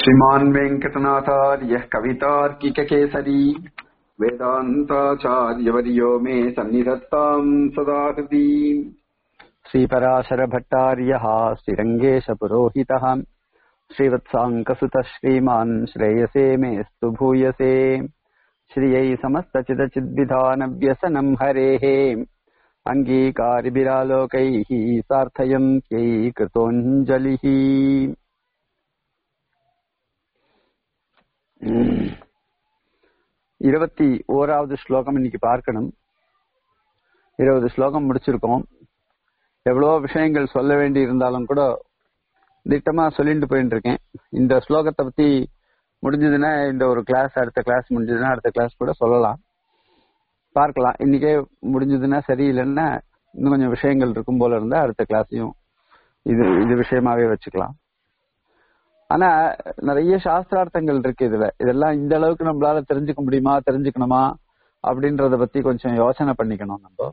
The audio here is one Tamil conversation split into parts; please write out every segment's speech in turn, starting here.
श्रीमान् वेङ्कटनाथार्यः कवितार्किककेसरी वेदान्ताचार्यवर्यो मे सन्निधत्ताम् सदा हृदि श्रीपराशरभट्टार्यः श्रीरङ्गेशपुरोहितः श्रीवत्साङ्कसुतः श्रीमान् श्रेयसे मेऽस्तु भूयसे श्रियै समस्तचिदचिद्विधानव्यसनम् हरेः अङ्गीकारिभिरालोकैः सार्थयन्त्यै कृतोऽञ्जलिः இருபத்தி ஓராவது ஸ்லோகம் இன்னைக்கு பார்க்கணும் இருபது ஸ்லோகம் முடிச்சிருக்கோம் எவ்வளோ விஷயங்கள் சொல்ல வேண்டி இருந்தாலும் கூட திட்டமா சொல்லிட்டு போயிட்டு இருக்கேன் இந்த ஸ்லோகத்தை பத்தி முடிஞ்சதுன்னா இந்த ஒரு கிளாஸ் அடுத்த கிளாஸ் முடிஞ்சதுன்னா அடுத்த கிளாஸ் கூட சொல்லலாம் பார்க்கலாம் இன்னைக்கே முடிஞ்சதுன்னா சரியில்லைன்னா இன்னும் கொஞ்சம் விஷயங்கள் இருக்கும் போல இருந்தா அடுத்த கிளாஸையும் இது இது விஷயமாவே வச்சுக்கலாம் ஆனா நிறைய சாஸ்திரார்த்தங்கள் இருக்கு இதுல இதெல்லாம் இந்த அளவுக்கு நம்மளால தெரிஞ்சுக்க முடியுமா தெரிஞ்சுக்கணுமா அப்படின்றத பத்தி கொஞ்சம் யோசனை பண்ணிக்கணும் நம்ம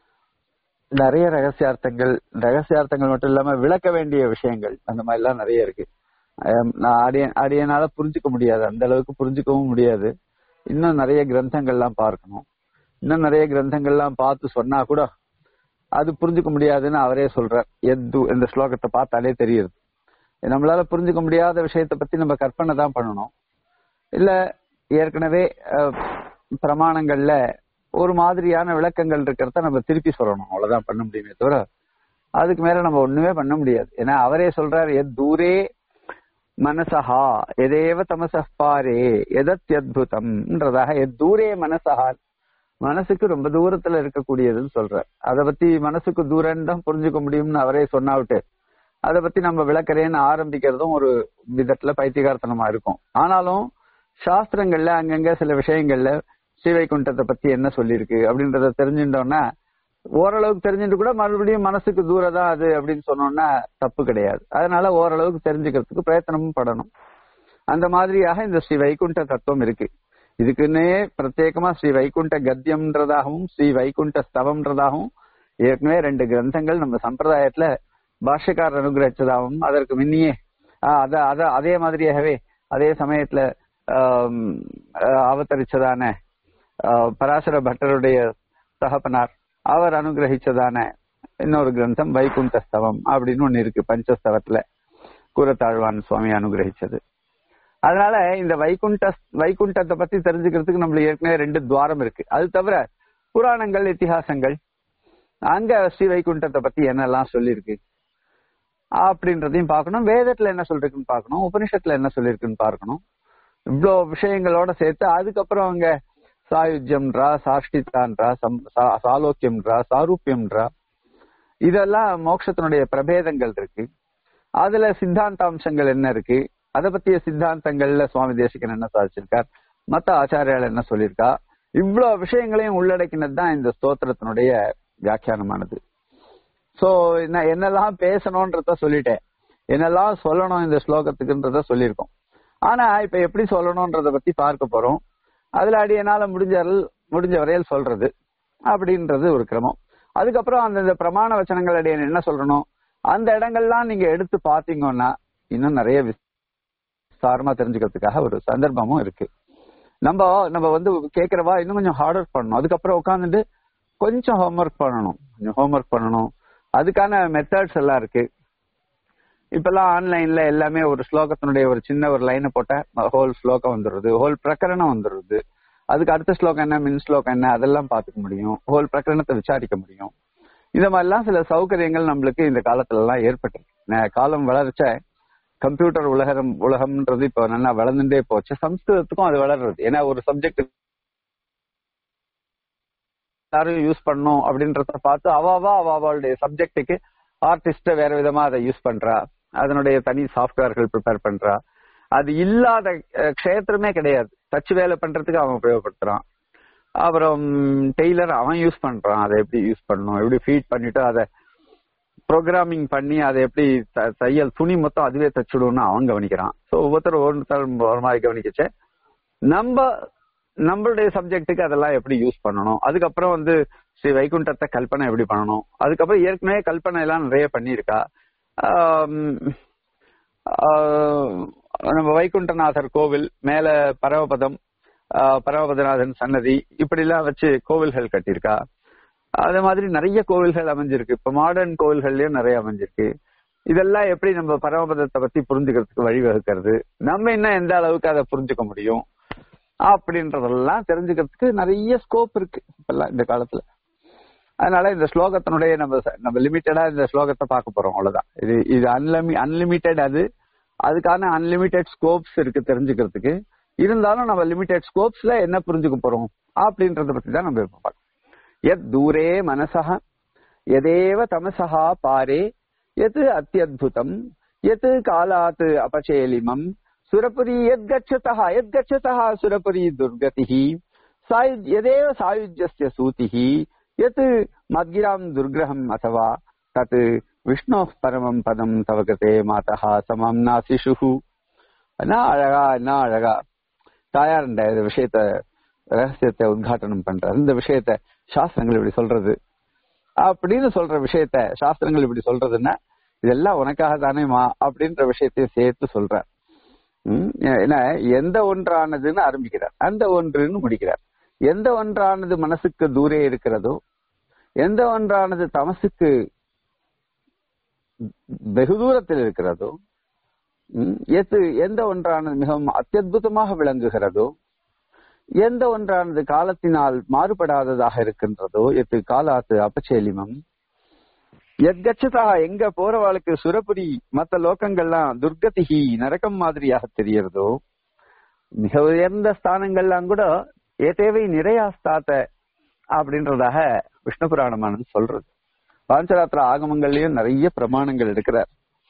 நிறைய ரகசியார்த்தங்கள் ரகசியார்த்தங்கள் மட்டும் இல்லாம விளக்க வேண்டிய விஷயங்கள் அந்த மாதிரி எல்லாம் நிறைய இருக்கு நான் அடிய அடியனால புரிஞ்சுக்க முடியாது அந்த அளவுக்கு புரிஞ்சுக்கவும் முடியாது இன்னும் நிறைய கிரந்தங்கள்லாம் பார்க்கணும் இன்னும் நிறைய கிரந்தங்கள்லாம் பார்த்து சொன்னா கூட அது புரிஞ்சுக்க முடியாதுன்னு அவரே சொல்றார் எது இந்த ஸ்லோகத்தை பார்த்தாலே தெரியுது நம்மளால புரிஞ்சுக்க முடியாத விஷயத்த பத்தி நம்ம கற்பனை தான் பண்ணணும் இல்ல ஏற்கனவே பிரமாணங்கள்ல ஒரு மாதிரியான விளக்கங்கள் இருக்கிறத நம்ம திருப்பி சொல்லணும் அவ்வளவுதான் பண்ண முடியுமே தவிர அதுக்கு மேல நம்ம ஒண்ணுமே பண்ண முடியாது ஏன்னா அவரே சொல்றாரு எத் தூரே மனசஹா எதேவ தமசப்பாரே எதத்யத்புதம்ன்றதாக எத் தூரே மனசஹா மனசுக்கு ரொம்ப தூரத்துல இருக்கக்கூடியதுன்னு சொல்றார் அதை பத்தி மனசுக்கு தூரம் தான் புரிஞ்சுக்க முடியும்னு அவரே சொன்னாவிட்டு அதை பத்தி நம்ம விளக்கறேன்னு ஆரம்பிக்கிறதும் ஒரு விதத்துல பைத்தியகார்த்தனமா இருக்கும் ஆனாலும் சாஸ்திரங்கள்ல அங்கங்க சில விஷயங்கள்ல ஸ்ரீவைகுண்டத்தை பத்தி என்ன சொல்லியிருக்கு அப்படின்றத தெரிஞ்சுட்டோம்னா ஓரளவுக்கு தெரிஞ்சுட்டு கூட மறுபடியும் மனசுக்கு தூரம் தான் அது அப்படின்னு சொன்னோம்னா தப்பு கிடையாது அதனால ஓரளவுக்கு தெரிஞ்சுக்கிறதுக்கு பிரயத்தனமும் படணும் அந்த மாதிரியாக இந்த ஸ்ரீ வைகுண்ட தத்துவம் இருக்கு இதுக்குன்னே பிரத்யேகமா ஸ்ரீ வைகுண்ட கத்தியம்ன்றதாகவும் ஸ்ரீ வைகுண்ட ஸ்தவம்ன்றதாகவும் ஏற்கனவே ரெண்டு கிரந்தங்கள் நம்ம சம்பிரதாயத்துல பாஷ்யக்காரர் அனுகிரகிச்சதாகவும் அதற்கு முன்னியே அத அத அதே மாதிரியாகவே அதே சமயத்துல அவதரிச்சதான பராசர பட்டருடைய தகப்பனார் அவர் அனுகிரகிச்சதான இன்னொரு கிரந்தம் வைகுண்டஸ்தவம் அப்படின்னு ஒண்ணு இருக்கு பஞ்சஸ்தவத்துல கூரத்தாழ்வான் சுவாமி அனுகிரகிச்சது அதனால இந்த வைகுண்ட வைகுண்டத்தை பத்தி தெரிஞ்சுக்கிறதுக்கு நம்மளுக்கு ஏற்கனவே ரெண்டு துவாரம் இருக்கு அது தவிர புராணங்கள் இத்திஹாசங்கள் அங்க ஸ்ரீ வைகுண்டத்தை பத்தி என்னெல்லாம் சொல்லியிருக்கு அப்படின்றதையும் பார்க்கணும் வேதத்துல என்ன சொல்லிருக்குன்னு பார்க்கணும் உபனிஷத்துல என்ன சொல்லியிருக்குன்னு பார்க்கணும் இவ்வளோ விஷயங்களோட சேர்த்து அதுக்கப்புறம் அங்க சாயுஜ்யம்ன்றா சாஷ்டிதான்றா சாலோக்கியம்ன்றா சாரூபியம்ன்றா இதெல்லாம் மோட்சத்தினுடைய பிரபேதங்கள் இருக்கு அதுல சித்தாந்த அம்சங்கள் என்ன இருக்கு அதை பத்திய சித்தாந்தங்கள்ல சுவாமி தேசிகன் என்ன சாதிச்சிருக்கார் மத்த ஆச்சாரியால் என்ன சொல்லியிருக்கா இவ்வளவு விஷயங்களையும் உள்ளடக்கினது தான் இந்த ஸ்தோத்திரத்தினுடைய வியாக்கியானமானது சோ நான் என்னெல்லாம் பேசணும்ன்றத சொல்லிட்டேன் என்னெல்லாம் சொல்லணும் இந்த ஸ்லோகத்துக்குன்றத சொல்லியிருக்கோம் ஆனா இப்ப எப்படி சொல்லணும்ன்றத பத்தி பார்க்க போறோம் அதுல அடி என்னால முடிஞ்ச முடிஞ்ச வரையில் சொல்றது அப்படின்றது ஒரு கிரமம் அதுக்கப்புறம் அந்தந்த பிரமாண வச்சனங்கள் அடி என்ன சொல்லணும் அந்த இடங்கள்லாம் நீங்க எடுத்து பாத்தீங்கன்னா இன்னும் நிறைய விசாரமா தெரிஞ்சுக்கிறதுக்காக ஒரு சந்தர்ப்பமும் இருக்கு நம்ம நம்ம வந்து கேட்கிறவா இன்னும் கொஞ்சம் ஹார்ட் ஒர்க் பண்ணணும் அதுக்கப்புறம் உட்காந்துட்டு கொஞ்சம் ஹோம்ஒர்க் பண்ணணும் கொஞ்சம் ஹோம்ஒர்க் பண்ணணும் அதுக்கான மெத்தட்ஸ் எல்லாம் இருக்கு இப்பெல்லாம் ஆன்லைன்ல எல்லாமே ஒரு ஸ்லோகத்தினுடைய ஒரு சின்ன ஒரு லைனை போட்ட ஹோல் ஸ்லோகம் வந்துடுறது ஹோல் பிரகரணம் வந்துடுறது அதுக்கு அடுத்த ஸ்லோகம் என்ன மின் ஸ்லோகம் என்ன அதெல்லாம் பாத்துக்க முடியும் ஹோல் பிரகரணத்தை விசாரிக்க முடியும் இந்த மாதிரிலாம் சில சௌகரியங்கள் நம்மளுக்கு இந்த காலத்துல எல்லாம் ஏற்பட்டிருக்கு காலம் வளர்ச்ச கம்ப்யூட்டர் உலகம் உலகம்ன்றது இப்போ நல்லா வளர்ந்துட்டே போச்சு சம்ஸ்கிருதத்துக்கும் அது வளர்றது ஏன்னா ஒரு சப்ஜெக்ட் எல்லாரும் யூஸ் பண்ணும் அப்படின்றத பார்த்து அவாவா அவளுடைய சப்ஜெக்டுக்கு ஆர்டிஸ்ட வேற விதமா அதை யூஸ் பண்றா அதனுடைய தனி சாஃப்ட்வேர்கள் ப்ரிப்பேர் பண்றா அது இல்லாத க்ஷேத்திரமே கிடையாது டச் வேலை பண்றதுக்கு அவன் உபயோகப்படுத்துறான் அப்புறம் டெய்லர் அவன் யூஸ் பண்றான் அதை எப்படி யூஸ் பண்ணணும் எப்படி ஃபீட் பண்ணிட்டு அதை ப்ரோக்ராமிங் பண்ணி அதை எப்படி தையல் துணி மொத்தம் அதுவே தச்சுடும்னு அவன் கவனிக்கிறான் ஸோ ஒவ்வொருத்தர் ஒவ்வொருத்தர் ஒரு மாதிரி கவனிக்கச்சே நம்ம நம்மளுடைய சப்ஜெக்ட்டுக்கு அதெல்லாம் எப்படி யூஸ் பண்ணணும் அதுக்கப்புறம் வந்து ஸ்ரீ வைகுண்டத்தை கல்பனை எப்படி பண்ணணும் அதுக்கப்புறம் ஏற்கனவே கல்பனை எல்லாம் நிறைய பண்ணியிருக்கா ஆம், ஆஹ், நம்ம வைகுண்டநாதர் கோவில் மேல பரமபதம் ஆஹ், பரமபதநாதன் சன்னதி இப்படி எல்லாம் வச்சு கோவில்கள் கட்டியிருக்கா அதே மாதிரி நிறைய கோவில்கள் அமைஞ்சிருக்கு இப்ப மாடர்ன் கோவில்கள்லயும் நிறைய அமைஞ்சிருக்கு இதெல்லாம் எப்படி நம்ம பரமபதத்தை பத்தி புரிஞ்சுக்கிறதுக்கு வழிவகுக்கிறது நம்ம இன்னும் எந்த அளவுக்கு அதை புரிஞ்சுக்க முடியும் அப்படின்றதெல்லாம் தெரிஞ்சுக்கிறதுக்கு நிறைய ஸ்கோப் இருக்கு இப்பெல்லாம் இந்த காலத்துல அதனால இந்த ஸ்லோகத்தினுடைய நம்ம ச- நம்ம லிமிட்டடா இந்த ஸ்லோகத்தை பார்க்க போறோம் அவ்வளவுதான் இது இது அன்லிமி அன்லிமிட்டெட் அது அதுக்கான அன்லிமிட்டெட் ஸ்கோப்ஸ் இருக்கு தெரிஞ்சுக்கிறதுக்கு இருந்தாலும் நம்ம லிமிட்டெட் ஸ்கோப்ஸ்ல என்ன புரிஞ்சுக்க போறோம் அப்படின்றத பத்தி தான் நம்ம இப்ப பார்க்கணும் எத் தூரே மனசா எதேவ தமசா பாரே எத் அத்தியுதம் எத் காலாத் அபச்சேலிமம் சுரபுரி எத் கச்சதா எத் கச்சதா சுரபுரி துர்கதிஹி சாயு- எதேவ சாயுஜ்யஸ்ய சூதிஹி எத் மத்கிராம் துர்கிரகம் அथवा தத் விஷ்ணோ பரமம் பதம் தவ கிருதே மாதா சமம் நாசிஷுஹு என்ன அழகா என்ன அழகா தாயார் இந்த விஷயத்த ரகசியத்தை உத்காட்டனம் பண்றாரு இந்த விஷயத்த சாஸ்திரங்கள் இப்படி சொல்றது அப்படின்னு சொல்ற விஷயத்த சாஸ்திரங்கள் இப்படி சொல்றதுன்னா இதெல்லாம் உனக்காக தானேமா அப்படின்ற விஷயத்தையும் சேர்த்து சொல்ற ம், ஏன்னா எந்த ஒன்றானதுன்னு ஆரம்பிக்கிறார் அந்த ஒன்றுன்னு முடிக்கிறார் எந்த ஒன்றானது மனசுக்கு தூரே இருக்கிறதோ எந்த ஒன்றானது தமசுக்கு வெகு தூரத்தில் இருக்கிறதோ ம், எது எந்த ஒன்றானது மிகவும் அத்தியுதமாக விளங்குகிறதோ எந்த ஒன்றானது காலத்தினால் மாறுபடாததாக இருக்கின்றதோ எது காலாத்து அபச்சேலிமம் எத்கச்சதா எங்க போறவாளுக்கு சுரபுரி மத்த லோகங்கள்லாம் துர்கதிகி நரகம் மாதிரியாக தெரியறதோ மிக உயர்ந்த ஸ்தானங்கள்லாம் கூட ஏதேவை நிறையாஸ்தாத்த அப்படின்றதாக விஷ்ணு புராணமானது சொல்றது பாஞ்சராத்திர ஆகமங்கள்லயும் நிறைய பிரமாணங்கள் இருக்கிறார்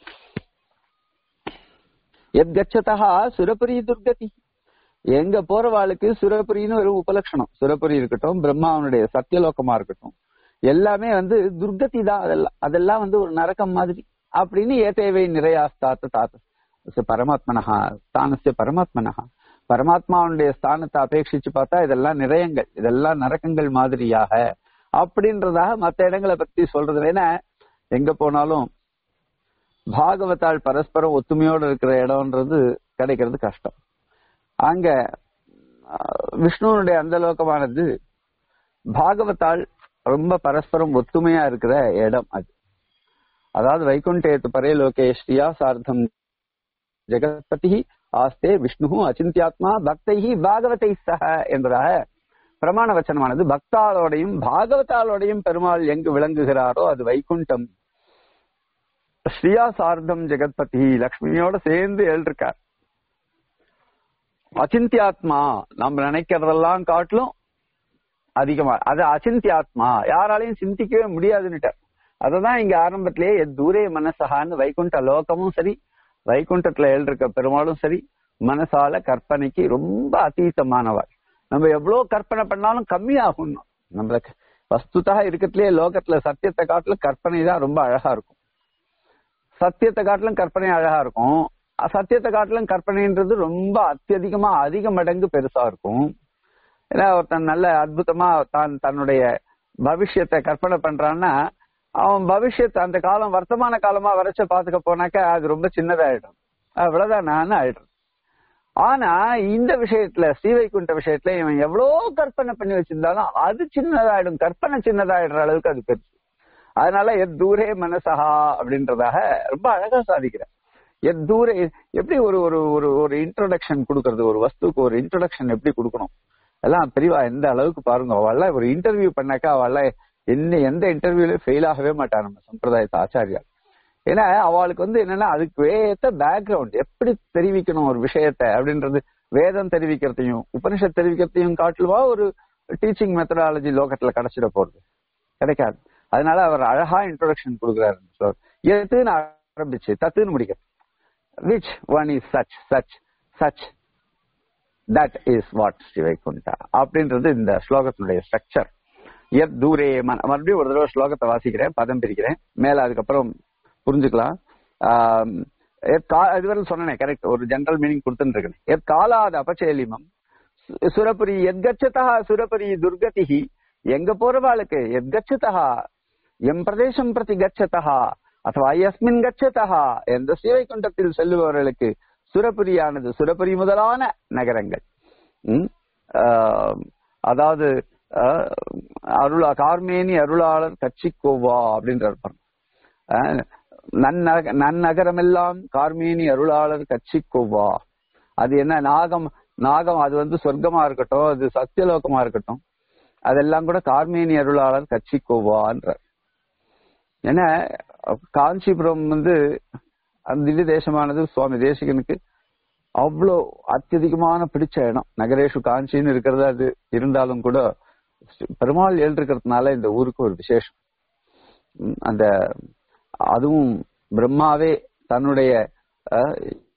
எத்கச்சதா சுரபுரி துர்கதி எங்க போறவாளுக்கு சுரபுரின்னு ஒரு உபலட்சணம் சுரபுரி இருக்கட்டும் பிரம்மாவனுடைய சத்தியலோகமா இருக்கட்டும் எல்லாமே வந்து துர்கதி தான் அதெல்லாம் அதெல்லாம் வந்து ஒரு நரகம் மாதிரி அப்படின்னு ஏதேவை நிறையாஸ்தாத்த தாத்த பரமாத்மனஹா ஸ்தானசிய பரமாத்மனஹா பரமாத்மாவுடைய ஸ்தானத்தை அபேட்சிச்சு பார்த்தா இதெல்லாம் நிறையங்கள் இதெல்லாம் நரக்கங்கள் மாதிரியாக அப்படின்றதாக மத்த இடங்களை பத்தி சொல்றது ஏன்னா எங்க போனாலும் பாகவத்தால் பரஸ்பரம் ஒத்துமையோடு இருக்கிற இடம்ன்றது கிடைக்கிறது கஷ்டம் அங்க அஹ், விஷ்ணுவனுடைய அந்த லோகமானது பாகவத்தால் ரொம்ப பரஸ்பரம் ஒத்துமையா இருக்கிற இடம் அது அதாவது வைகுண்டேத்து பரே லோகே ஸ்ரீயா சார்த்தம் ஜெகத்பதி ஆஸ்தே விஷ்ணு அச்சிந்தியாத்மா பக்தைஹி பாகவதை சக என்பதாக பிரமாண வச்சனமானது பக்தாளோடையும் பாகவதாலோடையும் பெருமாள் எங்கு விளங்குகிறாரோ அது வைகுண்டம் ஸ்ரீயா சார்த்தம் ஜெகத்பதி லக்ஷ்மியோட சேர்ந்து எழுதிருக்கார் அச்சிந்தியாத்மா நம்ம நினைக்கிறதெல்லாம் காட்டிலும் அதிகமா அது அச்சிந்தியாத்மா யாராலையும் சிந்திக்கவே முடியாதுன்னுட்டார் அததான் இங்க ஆரம்பத்திலேயே எத் தூரே மனசகான்னு வைகுண்ட லோகமும் சரி வைகுண்டத்துல எழுதிருக்க பெருமாளும் சரி மனசால கற்பனைக்கு ரொம்ப அதீதமானவர் நம்ம எவ்வளவு கற்பனை பண்ணாலும் கம்மியாகும் நம்மளுக்கு வஸ்துதா இருக்கிறதுலயே லோகத்துல சத்தியத்தை காட்டிலும் கற்பனை தான் ரொம்ப அழகா இருக்கும் சத்தியத்தை காட்டிலும் கற்பனை அழகா இருக்கும் சத்தியத்தை காட்டிலும் கற்பனைன்றது ரொம்ப அத்தியதிகமா அதிக மடங்கு பெருசா இருக்கும் ஏன்னா ஒருத்தன் நல்ல அற்புதமா தான் தன்னுடைய பவிஷ்யத்தை கற்பனை பண்றான்னா அவன் பவிஷ்யத்தை அந்த காலம் வர்த்தமான காலமா வரைச்ச பாத்துக்க போனாக்கா அது ரொம்ப சின்னதாயிடும் அவ்வளவுதான் நான் ஆயிடும் ஆனா இந்த விஷயத்துல ஸ்ரீவைகுண்ட விஷயத்துல இவன் எவ்வளவு கற்பனை பண்ணி வச்சிருந்தாலும் அது சின்னதாயிடும் கற்பனை சின்னதாயிடுற அளவுக்கு அது பெருசு அதனால எத் தூரே மனசகா அப்படின்றதாக ரொம்ப அழகா சாதிக்கிறேன் எத் தூரே எப்படி ஒரு ஒரு ஒரு ஒரு இன்ட்ரோடக்ஷன் கொடுக்கறது ஒரு வஸ்துக்கு ஒரு இன்ட்ரோடக்ஷன் எப்படி கொடுக்கணும் எல்லாம் பெரியவா எந்த அளவுக்கு பாருங்க அவள ஒரு இன்டர்வியூ பண்ணாக்கா அவள என்ன எந்த இன்டர்வியூலயும் ஃபெயில் ஆகவே மாட்டா நம்ம சம்பிரதாயத்தை ஆச்சாரியா ஏன்னா அவளுக்கு வந்து என்னன்னா அதுக்கு ஏத்த பேக்ரவுண்ட் எப்படி தெரிவிக்கணும் ஒரு விஷயத்த அப்படின்றது வேதம் தெரிவிக்கிறதையும் உபனிஷத் தெரிவிக்கிறதையும் காட்டுவா ஒரு டீச்சிங் மெத்தடாலஜி லோகத்துல கிடைச்சிட போறது கிடைக்காது அதனால அவர் அழகா இன்ட்ரோடக்ஷன் கொடுக்குறாரு எதுன்னு ஆரம்பிச்சு தத்துன்னு முடிக்கிறது which one is such such such that is what Srivaikuntha அப்படின்றது இந்த ஸ்லோகத்தினுடைய ஸ்ட்ரக்சர் எத் தூரே மன மறுபடியும் ஒரு தடவை ஸ்லோகத்தை வாசிக்கிறேன் பதம் பிரிக்கிறேன் மேல அதுக்கப்புறம் புரிஞ்சுக்கலாம் ஆம், எத் கா- இதுவரை சொன்னேன் கரெக்ட் ஒரு ஜெனரல் மீனிங் கொடுத்துட்டு இருக்கேன் எத் காலாத அபச்சேலிமம் சு- சுரபுரி எத்கச்சதா சுரபுரி துர்கதிஹி எங்க போறவாளுக்கு எத்கச்சதா எம் பிரதேசம் பிரதி கச்சதா அथवा எஸ்மின் கச்சதா எந்த ஸ்ரீவைகுண்டத்தில் செல்லுபவர்களுக்கு சுரபுரியானது சுரபுரி முதலான நகரங்கள் ம்? ஆஹ், அதாவது ஆஹ், அருளா கார்மேனி அருளாளர் கட்சிக்கோவா அப்படின்ற அர்த்தம் ஆஹ், நன்னக நன்னகரமெல்லாம் கார்மேனி அருளாளர் கட்சிக்கோவா அது என்ன நாகம் நாகம் அது வந்து சொர்க்கமா இருக்கட்டும் அது சத்தியலோகமா இருக்கட்டும் அதெல்லாம் கூட கார்மேனி அருளாளர் கட்சிக்கோவான்ற ஏன்னா காஞ்சிபுரம் வந்து அந்த திவ்ய தேசமானது சுவாமி தேசிகனுக்கு அவ்வளோ அத்தியதிகமான பிடிச்ச இடம் நகரேஷு காஞ்சின்னு இருக்கிறது அது இருந்தாலும் கூட பெருமாள் எழுந்திருக்கிறதுனால இந்த ஊருக்கு ஒரு விசேஷம் உம் அந்த அதுவும் பிரம்மாவே தன்னுடைய அஹ்,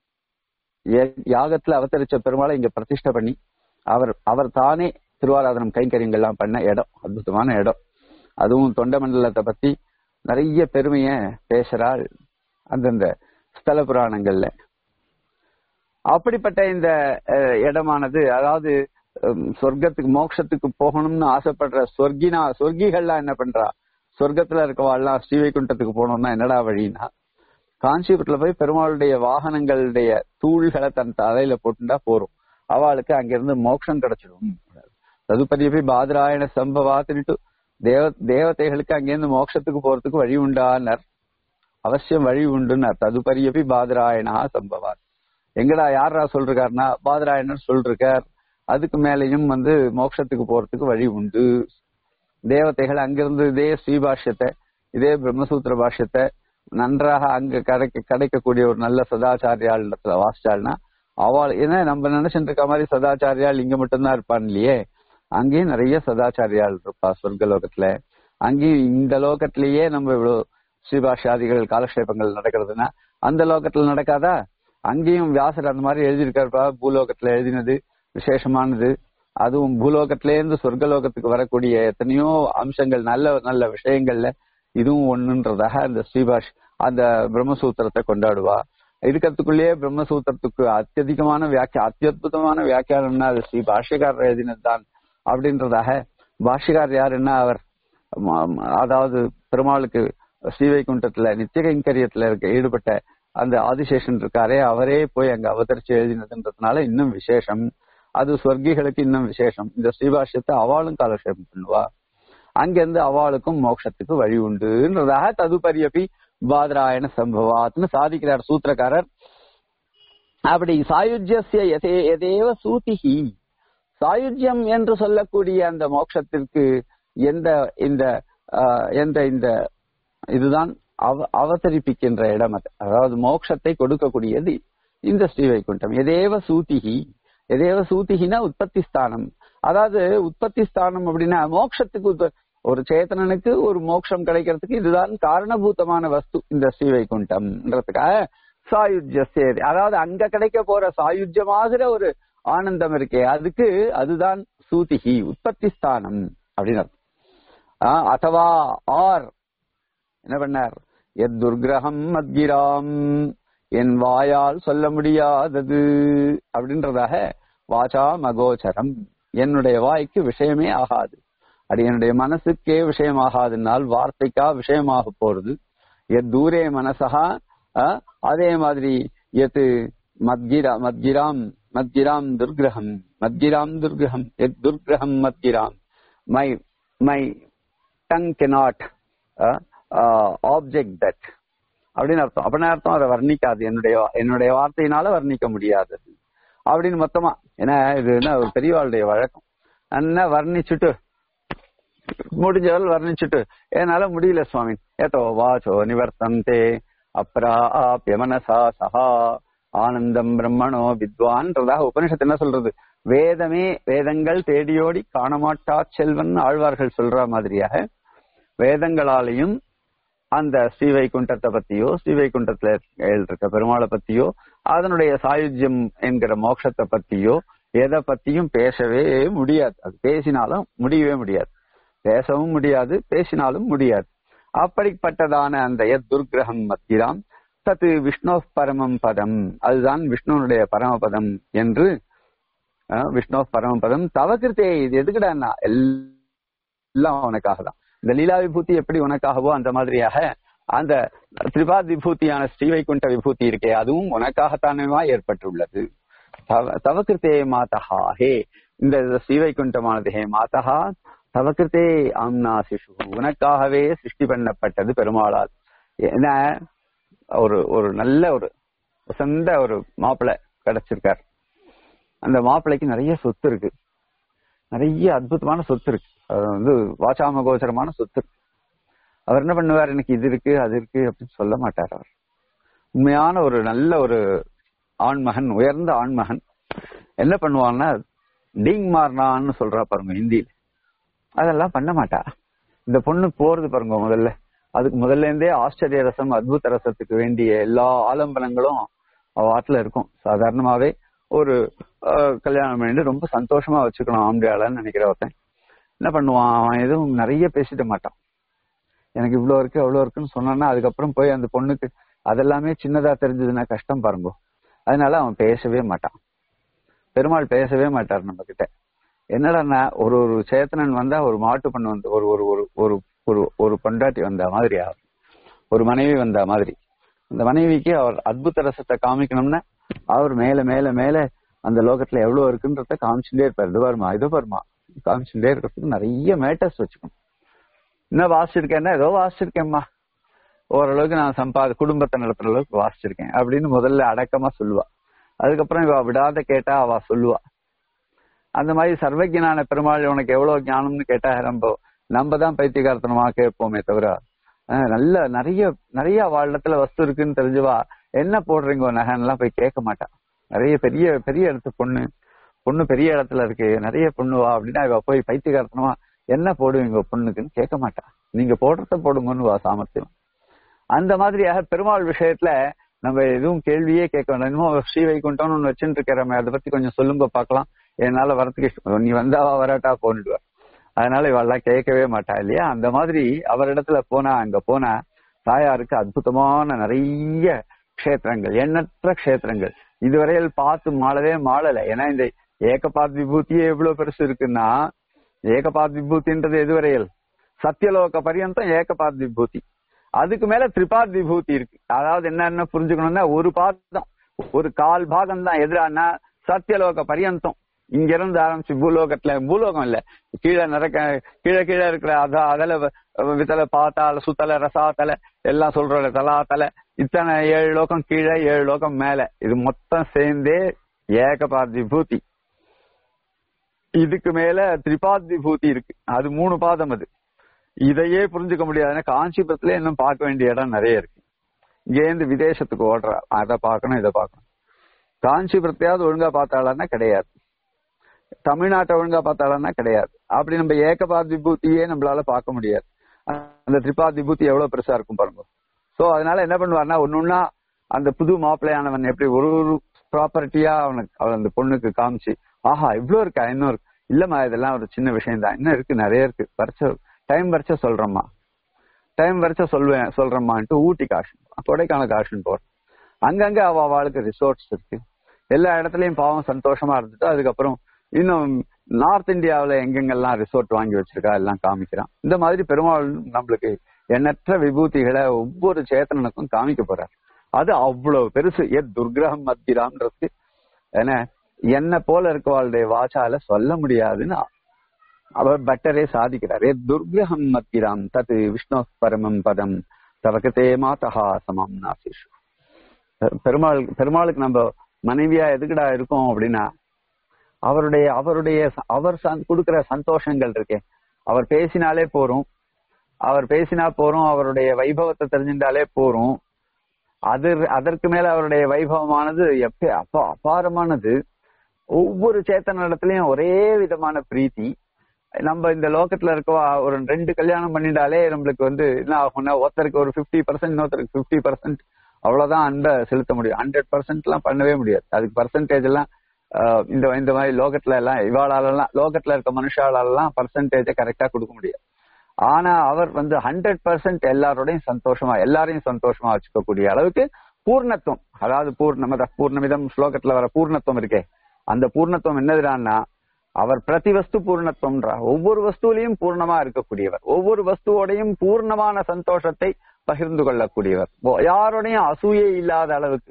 ய- யாகத்துல அவதரிச்ச பெருமாளை இங்க பிரதிஷ்டை பண்ணி அவர் அவர் தானே திருவாராதனம் கைங்கரியங்கள்லாம் பண்ண இடம் அற்புதமான இடம் அதுவும் தொண்ட மண்டலத்தை பத்தி நிறைய பெருமைய பேசுறாள் அந்தந்த ஸ்தல புராணங்கள்ல அப்படிப்பட்ட இந்த அஹ், இடமானது அதாவது ஹம், சொர்க்கத்துக்கு மோட்சத்துக்கு போகணும்னு ஆசைப்படுற சொர்க்கினா சொர்க்கிகள்லாம் என்ன பண்றா சொர்க்கத்துல இருக்கவாள்லாம் ஸ்ரீவைகுண்டத்துக்கு போகணும்னா என்னடா வழின்னா காஞ்சிபுரத்துல போய் பெருமாளுடைய வாகனங்களுடைய தூள்களை தன் தலையில போட்டுண்டா போறோம் அவளுக்கு அங்கிருந்து மோட்சம் கிடைச்சிடும் ததுபதி போய் பாதராயண சம்பவாத்துட்டு தேவ தேவதைகளுக்கு அங்கிருந்து மோட்சத்துக்கு போறதுக்கு வழி உண்டானர் அவசியம் வழி உண்டுன்னார் ததுபரியபி பாதராயணா சம்பவாத் எங்கடா யாரா சொல்றாருன்னா பாதராயணர் சொல்றார் அதுக்கு மேலேயும் வந்து மோட்சத்துக்கு போறதுக்கு வழி உண்டு தேவதைகள் அங்கிருந்து இதே ஸ்ரீபாஷ்யத்தை இதே பிரம்மசூத்திர பாஷ்யத்தை நன்றாக அங்க கிடைக்க கிடைக்கக்கூடிய ஒரு நல்ல சதாச்சாரியாள் இடத்துல வாசிச்சாள்னா அவள் ஏன்னா நம்ம நினைச்சிட்டு இருக்க மாதிரி சதாச்சாரியாள் இங்க மட்டும்தான் இருப்பான் இல்லையே அங்கேயும் நிறைய சதாச்சாரியாள் இருப்பா சொர்க்க லோகத்துல அங்கேயும் இந்த லோகத்திலேயே நம்ம இவ்வளவு ஸ்ரீபாஷாதிகள் காலக்ஷேபங்கள் நடக்கிறதுனா அந்த லோகத்துல நடக்காதா அங்கேயும் வியாசர் அந்த மாதிரி எழுதியிருக்காருப்பா பூலோகத்துல எழுதினது விசேஷமானது அதுவும் பூலோகத்திலேருந்து சொர்க்கலோகத்துக்கு வரக்கூடிய எத்தனையோ அம்சங்கள் நல்ல நல்ல விஷயங்கள்ல இதுவும் ஒண்ணுன்றதாக அந்த ஸ்ரீபாஷ் அந்த பிரம்மசூத்திரத்தை கொண்டாடுவா இருக்கிறதுக்குள்ளேயே பிரம்மசூத்திரத்துக்கு அத்தியதிகமான வியாக்கிய அத்தியுதமான வியாக்கியானம்னா அது ஸ்ரீ பாஷ்யக்காரர் எழுதினதுதான் அப்படின்றதாக பாஷ்யக்காரர் யாருன்னா அவர் ம- ம- அதாவது பெருமாளுக்கு ஸ்ரீவைகுண்டத்துல நித்திய கைங்கரியத்துல இருக்க ஈடுபட்ட அந்த ஆதிசேஷன் இருக்காரே அவரே போய் அங்க அவதரிச்சு எழுதினதுன்றதுனால இன்னும் விசேஷம் அது சொர்க்கிகளுக்கு இன்னும் விசேஷம் இந்த ஸ்ரீபாஷ்யத்தை அவளும் காலக்ஷேபம் பண்ணுவா அங்கிருந்து அவளுக்கும் மோட்சத்துக்கு வழி உண்டுன்றதாக ததுபரியபி பாதராயண சம்பவாத்னு சாதிக்கிறார் சூத்திரக்காரர் அப்படி சாயுஜ்யசிய எதே எதேவ சூதிகி சாயுஜ்யம் என்று சொல்லக்கூடிய அந்த மோட்சத்திற்கு எந்த இந்த ஆஹ், எந்த இந்த இதுதான் அவ- அவதரிப்பிக்கின்ற இடம் அது அதாவது மோட்சத்தை கொடுக்கக்கூடியது இந்த ஸ்ரீவைகுண்டம் எதேவ சூதிகி எதேவ சூதிகினா உற்பத்தி ஸ்தானம் அதாவது உற்பத்தி ஸ்தானம் அப்படின்னா மோட்சத்துக்கு உற்ப- ஒரு சேத்தனனுக்கு ஒரு மோட்சம் கிடைக்கிறதுக்கு இதுதான் காரணபூதமான வஸ்து இந்த ஸ்ரீவைகுண்டம்ன்றதுக்காக சாயுஜ்யசே அதாவது அங்க கிடைக்க போற சாயுஜ்யமாகிற ஒரு ஆனந்தம் இருக்கே அதுக்கு அதுதான் சூதிகி உற்பத்தி ஸ்தானம் அப்படின்னு அர்த்தம். ஆ, அதவா ஆர் என்ன பண்ணார் எத் துர்கிரகம் மத்கிராம் என் வாயால் சொல்ல முடியாதது அப்படின்றதாக வாசா மகோச்சரம் என்னுடைய வாய்க்கு விஷயமே ஆகாது அது என்னுடைய மனசுக்கே விஷயமாகாதுனால் வார்த்தைக்கா விஷயமாக போறது எத் தூரே மனசா அஹ், அதே மாதிரி எத் மத்கிரா மத்கிராம் மத்கிராம் துர்கிரகம் மத்கிராம் துர்கிரகம் எத் துர்கிரகம் மத்கிராம் my my tongue cannot object that அப்படின்னு அர்த்தம் அப்படின்னு அர்த்தம் அதை வர்ணிக்காது என்னுடைய என்னுடைய வார்த்தையினால வர்ணிக்க முடியாதது அப்படின்னு மொத்தமா ஏன்னா இது என்ன ஒரு பெரியவாளுடைய வழக்கம் என்ன வர்ணிச்சுட்டு முடிஞ்சவள் வர்ணிச்சுட்டு என்னால முடியல சுவாமி ஏதோ வாச்சோ நிவர்த்தந்தே அப்ராப்ய மனசா சஹா ஆனந்தம் பிரம்மணோ வித்வான்றதாக உபனிஷத்து என்ன சொல்றது வேதமே வேதங்கள் தேடியோடி காணமாட்டா செல்வன் ஆழ்வார்கள் சொல்ற மாதிரியாக வேதங்களாலையும் அந்த ஸ்ரீவைகுண்டத்தை பத்தியோ ஸ்ரீவைகுண்டத்துல இருக்க பெருமாளை பத்தியோ அதனுடைய சாயுஜ்யம் என்கிற மோட்சத்தை பத்தியோ எதை பத்தியும் பேசவே முடியாது அது பேசினாலும் முடியவே முடியாது பேசவும் முடியாது பேசினாலும் முடியாது அப்படிப்பட்டதான அந்த எத் துர்கிரகம் மத்திராம் தத்து விஷ்ணு பரமம் பதம் அதுதான் விஷ்ணுனுடைய பரமபதம் என்று அஹ், விஷ்ணு பரமபதம் தவக்கிருத்தே இது எதுக்குடான்னா எல்லாம் உனக்காக தான் இந்த லீலா விபூதி எப்படி உனக்காகவோ அந்த மாதிரியாக அந்த திரிபாத் விபூதியான ஸ்ரீவைகுண்ட விபூதி இருக்கே அதுவும் உனக்காகத்தானேவா ஏற்பட்டுள்ளது தவ- தவகிருத்தே மாதஹா ஹே இந்த ஸ்ரீவைகுண்டமானது ஹே மாதஹா தவகிருத்தே ஆம்னா சிசு உனக்காகவே சிருஷ்டி பண்ணப்பட்டது பெருமாளால் என்ன ஒரு ஒரு நல்ல ஒரு உசந்த ஒரு மாப்பிள்ளை கிடைச்சிருக்கார் அந்த மாப்பிள்ளைக்கு நிறைய சொத்து இருக்கு நிறைய அற்புதமான சொத்து இருக்கு அது வந்து வாசாம கோச்சரமான சொத்து இருக்கு அவர் என்ன பண்ணுவார் எனக்கு இது இருக்கு அது இருக்கு அப்படின்னு சொல்ல மாட்டார் அவர் உண்மையான ஒரு நல்ல ஒரு ஆண்மகன் உயர்ந்த ஆண்மகன் என்ன பண்ணுவான்னா டீங் மாறினான்னு சொல்றா பாருங்க ஹிந்தியில் அதெல்லாம் பண்ண மாட்டா இந்த பொண்ணு போறது பாருங்க முதல்ல அதுக்கு முதல்ல இருந்தே ஆச்சரிய ரசம் அத்புத ரசத்துக்கு வேண்டிய எல்லா ஆலம்பனங்களும் அவ ஆட்டுல இருக்கும் சாதாரணமாவே ஒரு அஹ், கல்யாணம் பண்ணிட்டு ரொம்ப சந்தோஷமா வச்சுக்கணும் ஆம்படியாளன்னு நினைக்கிற ஒருத்தன் என்ன பண்ணுவான் அவன் எதுவும் நிறைய பேசிட மாட்டான் எனக்கு இவ்வளவு இருக்கு அவ்வளவு இருக்குன்னு சொன்னான்னா அதுக்கப்புறம் போய் அந்த பொண்ணுக்கு அதெல்லாமே சின்னதா தெரிஞ்சதுன்னா கஷ்டம் பாருங்க அதனால அவன் பேசவே மாட்டான் பெருமாள் பேசவே மாட்டார் நம்ம கிட்ட என்னடான்னா ஒரு ஒரு சேத்தனன் வந்தா ஒரு மாட்டு பொண்ணு வந்து ஒரு ஒரு ஒரு ஒரு ஒரு ஒரு பொண்டாட்டி வந்த மாதிரி ஆகும் ஒரு மனைவி வந்த மாதிரி அந்த மனைவிக்கு அவர் அத்புத ரசத்தை காமிக்கணும்னா அவர் மேல மேல மேல அந்த லோகத்துல எவ்வளவு இருக்குன்றத காமிச்சுட்டே இருப்பார் இது வருமா இது வருமா காமிச்சுட்டே இருக்கிறதுக்கு நிறைய மேட்டர்ஸ் வச்சுக்கணும் என்ன வாசிச்சிருக்கேன்னா ஏதோ வாசிச்சிருக்கேம்மா ஓரளவுக்கு நான் சம்பாதி குடும்பத்தை நடத்துற அளவுக்கு வாசிச்சிருக்கேன் அப்படின்னு முதல்ல அடக்கமா சொல்லுவா அதுக்கப்புறம் இவ விடாத கேட்டா அவ சொல்லுவா அந்த மாதிரி சர்வஜனான பெருமாள் உனக்கு எவ்வளவு ஞானம்னு கேட்டா நம்ம நம்ம தான் பைத்தியகார்த்தனமா கேட்போமே தவிர அஹ் நல்ல நிறைய நிறைய வாழ்டத்துல வஸ்து இருக்குன்னு தெரிஞ்சுவா என்ன போடுறீங்க நகைன்னுலாம் போய் கேட்க மாட்டா நிறைய பெரிய பெரிய இடத்து பொண்ணு பொண்ணு பெரிய இடத்துல இருக்கு நிறைய பொண்ணுவா அப்படின்னா இவ போய் பைத்தியகார்த்தனமா என்ன போடுவீங்க பொண்ணுக்குன்னு கேட்க மாட்டா நீங்க போடுறத போடுங்கன்னு வா சாமர்த்தியம் அந்த மாதிரியாக பெருமாள் விஷயத்துல நம்ம எதுவும் கேள்வியே கேட்க வேண்டாம் இன்னும் ஸ்ரீ வைகுண்டம்னு ஒண்ணு வச்சுட்டு இருக்கிறமே அதை பத்தி கொஞ்சம் சொல்லுங்க பார்க்கலாம் என்னால வரதுக்கு இஷ்டம் நீ வந்தாவா வராட்டா போன்டுவார் அதனால இவெல்லாம் கேட்கவே மாட்டா இல்லையா அந்த மாதிரி அவரிடத்துல போனா அங்க போனா தாயாருக்கு அற்புதமான நிறைய க்ஷேத்திரங்கள் எண்ணற்ற க்ஷேத்திரங்கள் இதுவரையில் பார்த்து மாளவே மாளல ஏன்னா இந்த ஏகபாத் விபூதியே எவ்வளவு பெருசு இருக்குன்னா ஏகபாத் விபூதின்றது எதுவரையில் சத்தியலோக பரியந்தம் ஏகபாத் விபூதி அதுக்கு மேல திரிபாத் விபூதி இருக்கு அதாவது என்னன்னு புரிஞ்சுக்கணும்னா ஒரு பாதம் ஒரு கால் பாகம் தான் எதிரானா சத்தியலோக பரியந்தம் இங்க இருந்து ஆரம்பிச்சு பூலோகத்துல பூலோகம் இல்ல கீழே நடக்க கீழே கீழே இருக்கிற அத அதல வித்தல பாத்தால சுத்தல ரசாத்தல எல்லாம் சொல்றோம் தலா தலை இத்தனை ஏழு லோகம் கீழே ஏழு லோகம் மேல இது மொத்தம் சேர்ந்தே ஏகபாத் விபூதி இதுக்கு மேல திரிபாத் விபூதி இருக்கு அது மூணு பாதம் அது இதையே புரிஞ்சுக்க முடியாதுன்னா காஞ்சிபுரத்துல இன்னும் பார்க்க வேண்டிய இடம் நிறைய இருக்கு இங்கேருந்து விதேசத்துக்கு ஓடுறா அதை பார்க்கணும் இதை பார்க்கணும் காஞ்சிபுரத்தையாவது ஒழுங்கா பார்த்தாளன்னா கிடையாது தமிழ்நாட்டை ஒழுங்கா பார்த்தாளன்னா கிடையாது அப்படி நம்ம ஏகபாத் விபூதியே நம்மளால பார்க்க முடியாது அந்த திரிபாத் விபூதி எவ்வளவு பெருசா இருக்கும் பாருங்க சோ அதனால என்ன பண்ணுவாருன்னா ஒன்னொன்னா அந்த புது மாப்பிள்ளையானவன் எப்படி ஒரு ஒரு ப்ராப்பர்ட்டியா அவனுக்கு அவன் அந்த பொண்ணுக்கு காமிச்சு ஆஹா இவ்வளவு இருக்கா இன்னும் இருக்கு இல்லம்மா இதெல்லாம் ஒரு சின்ன விஷயம் தான் இன்னும் இருக்கு நிறைய இருக்கு வரைச்ச டைம் வரைச்ச சொல்றேம்மா டைம் வரைச்ச சொல்வேன் சொல்றேம்மான்ட்டு ஊட்டி காஷன் கொடைக்கானல் காஷன் போறேன் அங்கங்க அவ அவளுக்கு ரிசோர்ட்ஸ் இருக்கு எல்லா இடத்துலயும் பாவம் சந்தோஷமா இருந்துட்டு அதுக்கப்புறம் இன்னும் நார்த் இந்தியாவுல எங்கெங்கெல்லாம் ரிசோர்ட் வாங்கி வச்சிருக்கா எல்லாம் காமிக்கிறான் இந்த மாதிரி பெருமாள் நம்மளுக்கு எண்ணற்ற விபூதிகளை ஒவ்வொரு சேத்தனனுக்கும் காமிக்க போறார் அது அவ்வளவு பெருசு எத் துர்கிரகம் மத்திராம்ன்றது ஏன்னா என்ன போல இருக்கவாளுடைய வாச்சால சொல்ல முடியாதுன்னு அவர் பட்டரே சாதிக்கிறார் எத் துர்கிரகம் மத்திராம் தத் விஷ்ணு பரமம் பதம் தவக்கத்தே மாதஹா சமம் நாசிஷு பெருமாள் பெருமாளுக்கு நம்ம மனைவியா எதுக்குடா இருக்கோம் அப்படின்னா அவருடைய அவருடைய அவர் கொடுக்கிற சந்தோஷங்கள் இருக்கே அவர் பேசினாலே போறோம் அவர் பேசினா போறோம் அவருடைய வைபவத்தை தெரிஞ்சிருந்தாலே போறோம் அது அதற்கு மேல அவருடைய வைபவமானது எப்ப அப்பா அபாரமானது ஒவ்வொரு சேத்தன இடத்துலயும் ஒரே விதமான பிரீத்தி நம்ம இந்த லோகத்துல இருக்கவா ஒரு ரெண்டு கல்யாணம் பண்ணிட்டாலே நம்மளுக்கு வந்து என்ன ஆகும்னா ஒருத்தருக்கு ஒரு பிப்டி பர்சன்ட் இன்னொருத்தருக்கு பிப்டி பர்சன்ட் அவ்வளவுதான் அன்பை செலுத்த முடியும் ஹண்ட்ரட் பர்சன்ட் எல்லாம் பண்ணவே முடியாது அதுக்கு பர்சன்டேஜ் எல்லாம் இந்த இந்த மாதிரி லோகத்துல எல்லாம் இவாளாலெல்லாம் லோகத்துல இருக்க மனுஷாலெல்லாம் பர்சன்டேஜ கரெக்டா கொடுக்க முடியாது ஆனா அவர் வந்து ஹண்ட்ரட் பர்சன்ட் எல்லாரோடையும் சந்தோஷமா எல்லாரையும் சந்தோஷமா வச்சுக்கக்கூடிய அளவுக்கு பூர்ணத்துவம் அதாவது பூர்ணமத பூர்ணமிதம் ஸ்லோகத்துல வர பூர்ணத்துவம் இருக்கே அந்த பூர்ணத்துவம் என்னதுடான்னா அவர் பிரதி வஸ்து பூர்ணத்துவம்ன்றா ஒவ்வொரு வஸ்துவிலையும் பூர்ணமா இருக்கக்கூடியவர் ஒவ்வொரு வஸ்துவோடையும் பூர்ணமான சந்தோஷத்தை பகிர்ந்து கொள்ளக்கூடியவர் ஓ- யாரோடையும் அசூயே இல்லாத அளவுக்கு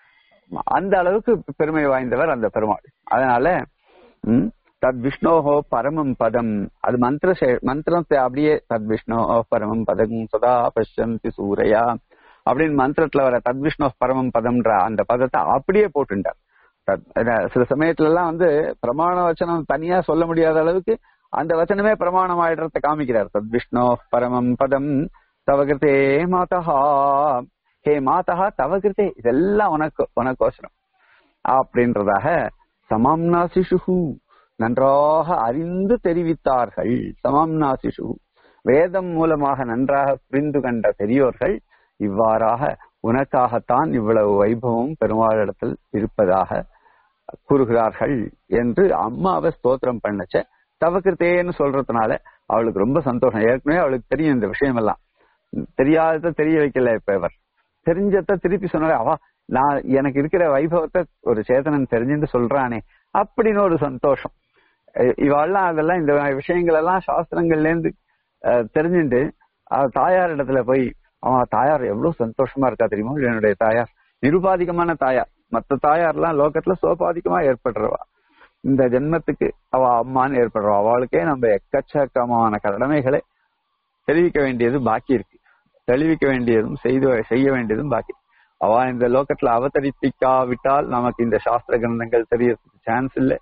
அந்த அளவுக்கு பெருமை வாய்ந்தவர் அந்த பெருமாள் அதனால ம், தத் விஷ்ணோஹோ பரமம் பதம் அது மந்திர சே- மந்திரத்தை அப்படியே தத் விஷ்ணோஹோ பரமம் பதம் சதா பஷ்யந்தி சூரையா அப்படின்னு மந்திரத்துல வர தத் விஷ்ணோ பரமம் பதம்ன்ற அந்த பதத்தை அப்படியே போட்டுட்டார் தத்- என்ன, சில சமயத்துல எல்லாம் வந்து பிரமாண வச்சனம் தனியா சொல்ல முடியாத அளவுக்கு அந்த வச்சனமே பிரமாணம் ஆயிடுறத காமிக்கிறார் தத் விஷ்ணோ பரமம் பதம் தவகிருத்தே மாதா ஹே மாதா தவகிருத்தே இதெல்லாம் உனக்கு உனக்கோசரம் அப்படின்றதாக சமம்னா சிசுகு நன்றாக அறிந்து தெரிவித்தார்கள் சமம்னா சிசுகு வேதம் மூலமாக நன்றாக புரிந்து கண்ட பெரியோர்கள் இவ்வாறாக உனக்காகத்தான் இவ்வளவு வைபவம் பெருமாளிடத்தில் இருப்பதாக கூறுகிறார்கள் என்று அம்மாவை ஸ்தோத்திரம் பண்ணச்ச தவக்கிருத்தேன்னு சொல்றதுனால அவளுக்கு ரொம்ப சந்தோஷம் ஏற்கனவே அவளுக்கு தெரியும் இந்த விஷயம் எல்லாம் தெரியாதத தெரிய வைக்கல இப்ப இவர் தெரிஞ்சத திருப்பி சொன்னாலே அவா நான் எனக்கு இருக்கிற வைபவத்தை ஒரு சேதனன் தெரிஞ்சுட்டு சொல்றானே அப்படின்னு ஒரு சந்தோஷம் அஹ் இவாள்லாம் அதெல்லாம் இந்த விஷயங்கள் எல்லாம் சாஸ்திரங்கள்ல இருந்து அஹ், தெரிஞ்சுட்டு அவ தாயார் இடத்துல போய் அவன் தாயார் எவ்வளவு சந்தோஷமா இருக்கா தெரியுமா என்னுடைய தாயார் நிருபாதிகமான தாயார் மத்த தாயார்லாம் லோகத்துல சோபாதிகமா ஏற்படுறவா இந்த ஜென்மத்துக்கு அவ அம்மான்னு ஏற்படுறவா அவளுக்கே நம்ம எக்கச்சக்கமான கடமைகளை தெரிவிக்க வேண்டியது பாக்கி இருக்கு தெளிவிக்க வேண்டியதும் செய்து செய்ய வேண்டியதும் பாக்கி இருக்கு. அவ இந்த லோகத்துல அவதரிப்பிக்காவிட்டால் நமக்கு இந்த சாஸ்திர கிரந்தங்கள் தெரியறதுக்கு சான்ஸ் இல்லை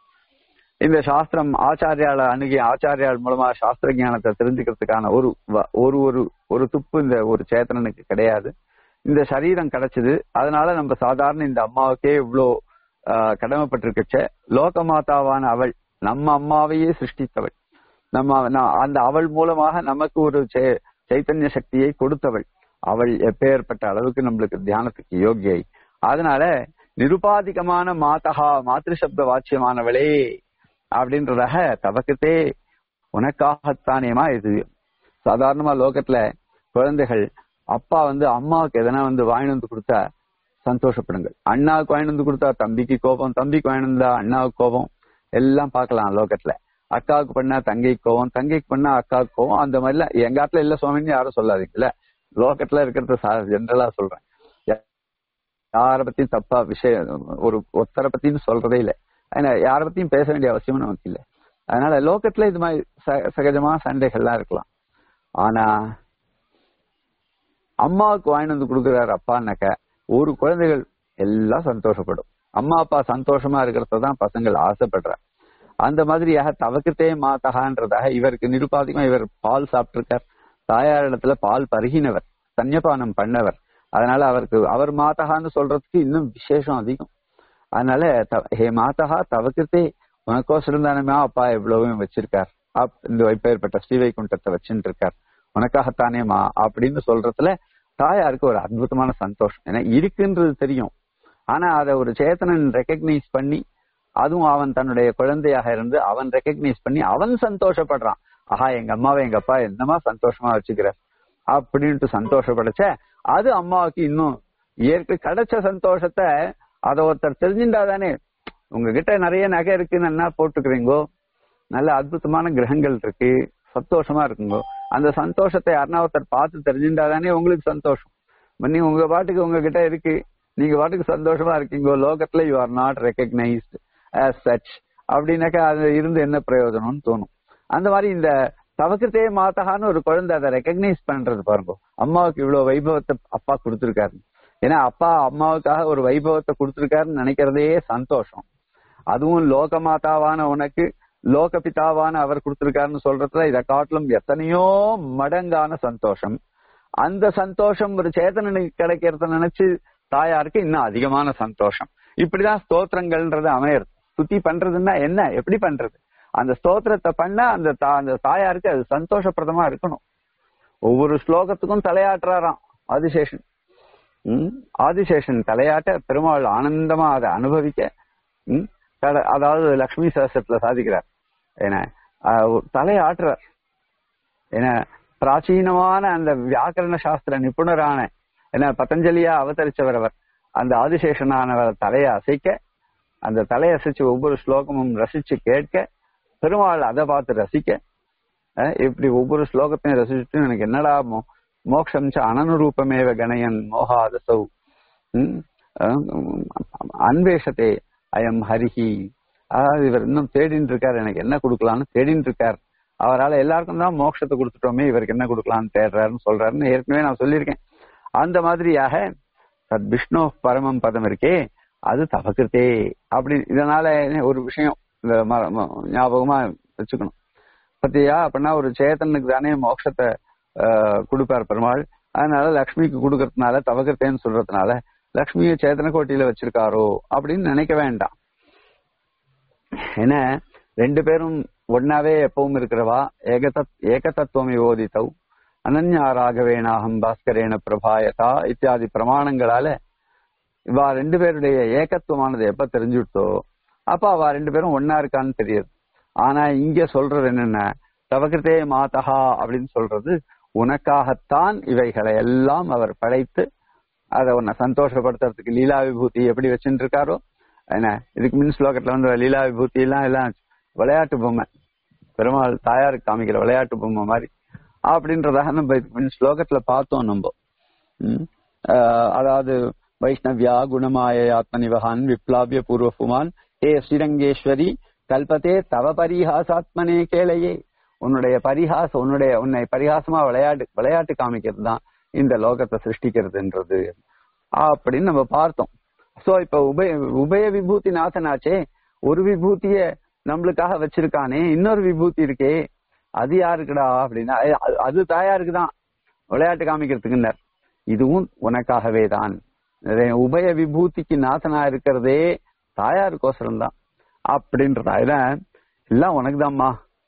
இந்த சாஸ்திரம் ஆச்சாரியால அணுகி ஆச்சாரியால் மூலமா சாஸ்திர ஞானத்தை தெரிஞ்சுக்கிறதுக்கான ஒரு வ- ஒரு ஒரு ஒரு துப்பு இந்த ஒரு சேத்தனனுக்கு கிடையாது இந்த சரீரம் கிடைச்சது அதனால நம்ம சாதாரண இந்த அம்மாவுக்கே இவ்வளோ ஆஹ், கடமைப்பட்டிருக்கச்ச லோக மாதாவான அவள் நம்ம அம்மாவையே சிருஷ்டித்தவள் நம்ம நா- அந்த அவள் மூலமாக நமக்கு ஒரு சே- சைத்தன்ய சக்தியை கொடுத்தவள் அவள் எப்பேற்பட்ட அளவுக்கு நம்மளுக்கு தியானத்துக்கு யோகியை அதனால நிருபாதிகமான மாதகா மாத்ரு சப்த வாச்சியமானவளே அப்படின்றதாக தவக்கத்தே உனக்காகத்தானேமா இது சாதாரணமா லோகத்துல குழந்தைகள் அப்பா வந்து அம்மாவுக்கு எதனா வந்து வாங்கிட்டு வந்து கொடுத்தா சந்தோஷப்படுங்கள் அண்ணாவுக்கு வாங்கிட்டு வந்து கொடுத்தா தம்பிக்கு கோபம் தம்பிக்கு வாங்கிட்டு வந்தா அண்ணாவுக்கு கோபம் எல்லாம் பார்க்கலாம் லோகத்துல அக்காவுக்கு பண்ணா தங்கைக்கு கோவம் தங்கைக்கு பண்ணா அக்காவுக்கு கோவம் அந்த மாதிரிலாம் எங்க ஆத்துல இல்ல சுவாமின்னு யாரும் சொல்லாதீங்கல்ல லோகத்துல இருக்கிறத ஜென்ரலா சொல்றேன் யார பத்தியும் தப்பா விஷயம் ஒரு ஒருத்தரை பத்தியும் சொல்றதே இல்ல ஏன்னா யார பத்தியும் பேச வேண்டிய அவசியம் நமக்கு இல்ல அதனால லோகத்துல இது மாதிரி ச- சகஜமா சண்டைகள்லாம் இருக்கலாம் ஆனா அம்மாவுக்கு வாங்கிட்டு வந்து கொடுக்குறாரு அப்பான்னாக்க ஒரு குழந்தைகள் எல்லாம் சந்தோஷப்படும் அம்மா அப்பா சந்தோஷமா இருக்கிறத தான் பசங்கள் ஆசைப்படுறாங்க அந்த மாதிரியாக தவக்கத்தே மாதகான்றதாக இவருக்கு நிருபாதிகமா இவர் பால் சாப்பிட்டிருக்கார் தாயார் இடத்துல பால் பருகினவர் சன்னியபானம் பண்ணவர் அதனால அவருக்கு அவர் மாதகான்னு சொல்றதுக்கு இன்னும் விசேஷம் அதிகம் அதனால த- ஹே மாதகா தவக்கத்தே உனக்கோசரம் தானேமா அப்பா எவ்வளவும் வச்சிருக்கார் அப் இந்த இப்பேற்பட்ட ஸ்ரீவைகுண்டத்தை வச்சுட்டு இருக்கார் உனக்காகத்தானேமா அப்படின்னு சொல்றதுல தாயாருக்கு ஒரு அற்புதமான சந்தோஷம் ஏன்னா இருக்குன்றது தெரியும் ஆனா அதை ஒரு சேத்தனன் ரெக்கக்னைஸ் பண்ணி அதுவும் அவன் தன்னுடைய குழந்தையாக இருந்து அவன் ரெக்கக்னைஸ் பண்ணி அவன் சந்தோஷப்படுறான் ஆஹா எங்க அம்மாவை எங்க அப்பா என்னமா சந்தோஷமா வச்சுக்கிறார் அப்படின்ட்டு சந்தோஷப்படச்ச அது அம்மாவுக்கு இன்னும் இயற்கை கிடைச்ச சந்தோஷத்தை அதை ஒருத்தர் தெரிஞ்சுட்டாதானே உங்ககிட்ட நிறைய நகை இருக்குன்னு என்ன போட்டுக்கிறீங்கோ நல்ல அற்புதமான கிரகங்கள் இருக்கு சந்தோஷமா இருக்குங்கோ அந்த சந்தோஷத்தை யாருன்னா ஒருத்தர் பார்த்து தெரிஞ்சுட்டாதானே உங்களுக்கு சந்தோஷம் நீ உங்க பாட்டுக்கு உங்ககிட்ட இருக்கு நீங்க பாட்டுக்கு சந்தோஷமா இருக்கீங்கோ லோகத்துல you are not recognised as such அப்படின்னாக்கா அது இருந்து என்ன பிரயோஜனம்னு தோணும் அந்த மாதிரி இந்த தவக்கத்தே மாத்தகான்னு ஒரு குழந்தை அதை ரெக்கக்னைஸ் பண்றது பாருங்க அம்மாவுக்கு இவ்வளவு வைபவத்தை அப்பா கொடுத்திருக்காரு ஏன்னா அப்பா அம்மாவுக்காக ஒரு வைபவத்தை கொடுத்திருக்காருன்னு நினைக்கிறதே சந்தோஷம் அதுவும் லோக மாதாவான உனக்கு லோக பிதாவான அவர் கொடுத்திருக்காருன்னு சொல்றதுல இதை காட்டிலும் எத்தனையோ மடங்கான சந்தோஷம் அந்த சந்தோஷம் ஒரு சேதனனுக்கு கிடைக்கிறத நினைச்சு தாயாருக்கு இன்னும் அதிகமான சந்தோஷம் இப்படிதான் ஸ்தோத்திரங்கள்ன்றது அமையறது சுத்தி பண்றதுன்னா என்ன எப்படி பண்றது அந்த ஸ்தோத்திரத்தை பண்ணா அந்த தா- அந்த தாயாருக்கு அது சந்தோஷப்பிரதமா இருக்கணும் ஒவ்வொரு ஸ்லோகத்துக்கும் தலையாட்டுறாராம் ஆதிசேஷன் ம், ஆதிசேஷன் தலையாட்ட பெருமாள் ஆனந்தமா அதை அனுபவிக்க ம், கட- அதாவது லக்ஷ்மி சகசத்துல சாதிக்கிறார் என்ன ஆஹ், ஒரு தலையாட்டுறார் என்ன பிராச்சீனமான அந்த வியாக்கரண சாஸ்திர நிபுணரான என்ன பதஞ்சலியா அவதரிச்சவர் அவர் அந்த ஆதிசேஷனானவர் தலையை அசைக்க அந்த தலையை அசைச்சு ஒவ்வொரு ஸ்லோகமும் ரசிச்சு கேட்க பெருமாள் அதை பார்த்து ரசிக்க அஹ் இப்படி ஒவ்வொரு ஸ்லோகத்தையும் ரசிச்சுட்டு எனக்கு என்னடா மோ- மோக்ஷம் ச அனனுரூபமேவ கணயன் மோகாதசௌ ம், அஹ், அன்வேஷத்தே அயம் ஹரிஹி அதாவது இவர் இன்னும் தேடின்னு இருக்கார் எனக்கு என்ன கொடுக்கலாம்னு தேடின்னு இருக்கார் அவரால் எல்லாருக்கும் தான் மோட்சத்தை கொடுத்துட்டோமே இவருக்கு என்ன கொடுக்கலாம்னு தேடுறாருன்னு சொல்றாருன்னு ஏற்கனவே நான் சொல்லியிருக்கேன் அந்த மாதிரியாக தத் விஷ்ணு பரமம் பதம் இருக்கே அது தவக்கிருத்தே அப்படி இதனால ஒரு விஷயம் இந்த ம- ம- ஞாபகமா வச்சுக்கணும் பத்தியா அப்படின்னா ஒரு சேத்தனுக்கு தானே மோட்சத்தை ஆஹ், கொடுப்பார் பெருமாள் அதனால லக்ஷ்மிக்கு கொடுக்கறதுனால தவக்கிருத்தேன்னு சொல்றதுனால லக்ஷ்மியை சேத்தன கோட்டியில வச்சிருக்காரோ அப்படின்னு நினைக்க வேண்டாம் ஏன்னா ரெண்டு பேரும் ஒன்னாவே எப்பவும் இருக்கிறவா ஏகதத் ஏகதத்துவம் யோதித்தவ் அனன்யா ராகவேணாகம் பாஸ்கரேன பிரபாயதா இத்தியாதி பிரமாணங்களால இவா ரெண்டு பேருடைய ஏகத்துவமானது எப்ப தெரிஞ்சுட்டோ அப்ப அவ ரெண்டு பேரும் ஒன்னா இருக்கான்னு தெரியுது ஆனா இங்க சொல்றது என்னென்ன தவகிருத்தே மாதஹா அப்படின்னு சொல்றது உனக்காகத்தான் இவைகளை எல்லாம் அவர் படைத்து அதை உன்னை சந்தோஷப்படுத்துறதுக்கு லீலா விபூதி எப்படி வச்சுட்டு இருக்காரோ என்ன இதுக்கு மின் ஸ்லோகத்துல வந்து லீலா விபூதி எல்லாம் எல்லாம் விளையாட்டு பொம்மை பெருமாள் தாயாருக்கு காமிக்கிற விளையாட்டு பொம்மை மாதிரி அப்படின்றதாக நம்ம இதுக்கு மின் ஸ்லோகத்துல பார்த்தோம் நம்ம ம். ஆஹ் அதாவது வைஷ்ணவ்யா குணமாய ஆத்மனிவகான் விப்ளாபிய பூர்வ புமான் ஹே ஸ்ரீரங்கேஸ்வரி கல்பத்தே தவ பரிஹாசாத்மனே கேளையே உன்னுடைய பரிஹாசம் உன்னுடைய உன்னை பரிஹாசமா விளையாட்டு விளையாட்டு காமிக்கிறது தான் இந்த லோகத்தை சிருஷ்டிக்கிறதுன்றது அப்படின்னு நம்ம பார்த்தோம் சோ இப்ப உபய உபய விபூதி நாசனாச்சே ஒரு விபூதிய நம்மளுக்காக வச்சிருக்கானே இன்னொரு விபூதி இருக்கே அது யாருக்குடா அப்படின்னா ஏ, அது- அது தாயாருக்கு தான் விளையாட்டு காமிக்கிறதுக்குன்னர் இதுவும் உனக்காகவே தான் இதே உபய விபூதிக்கு நாசனா இருக்கிறதே தாயாருக்கோசரம் தான் அப்படின்றதா இதான் எல்லாம் உனக்கு தான்மா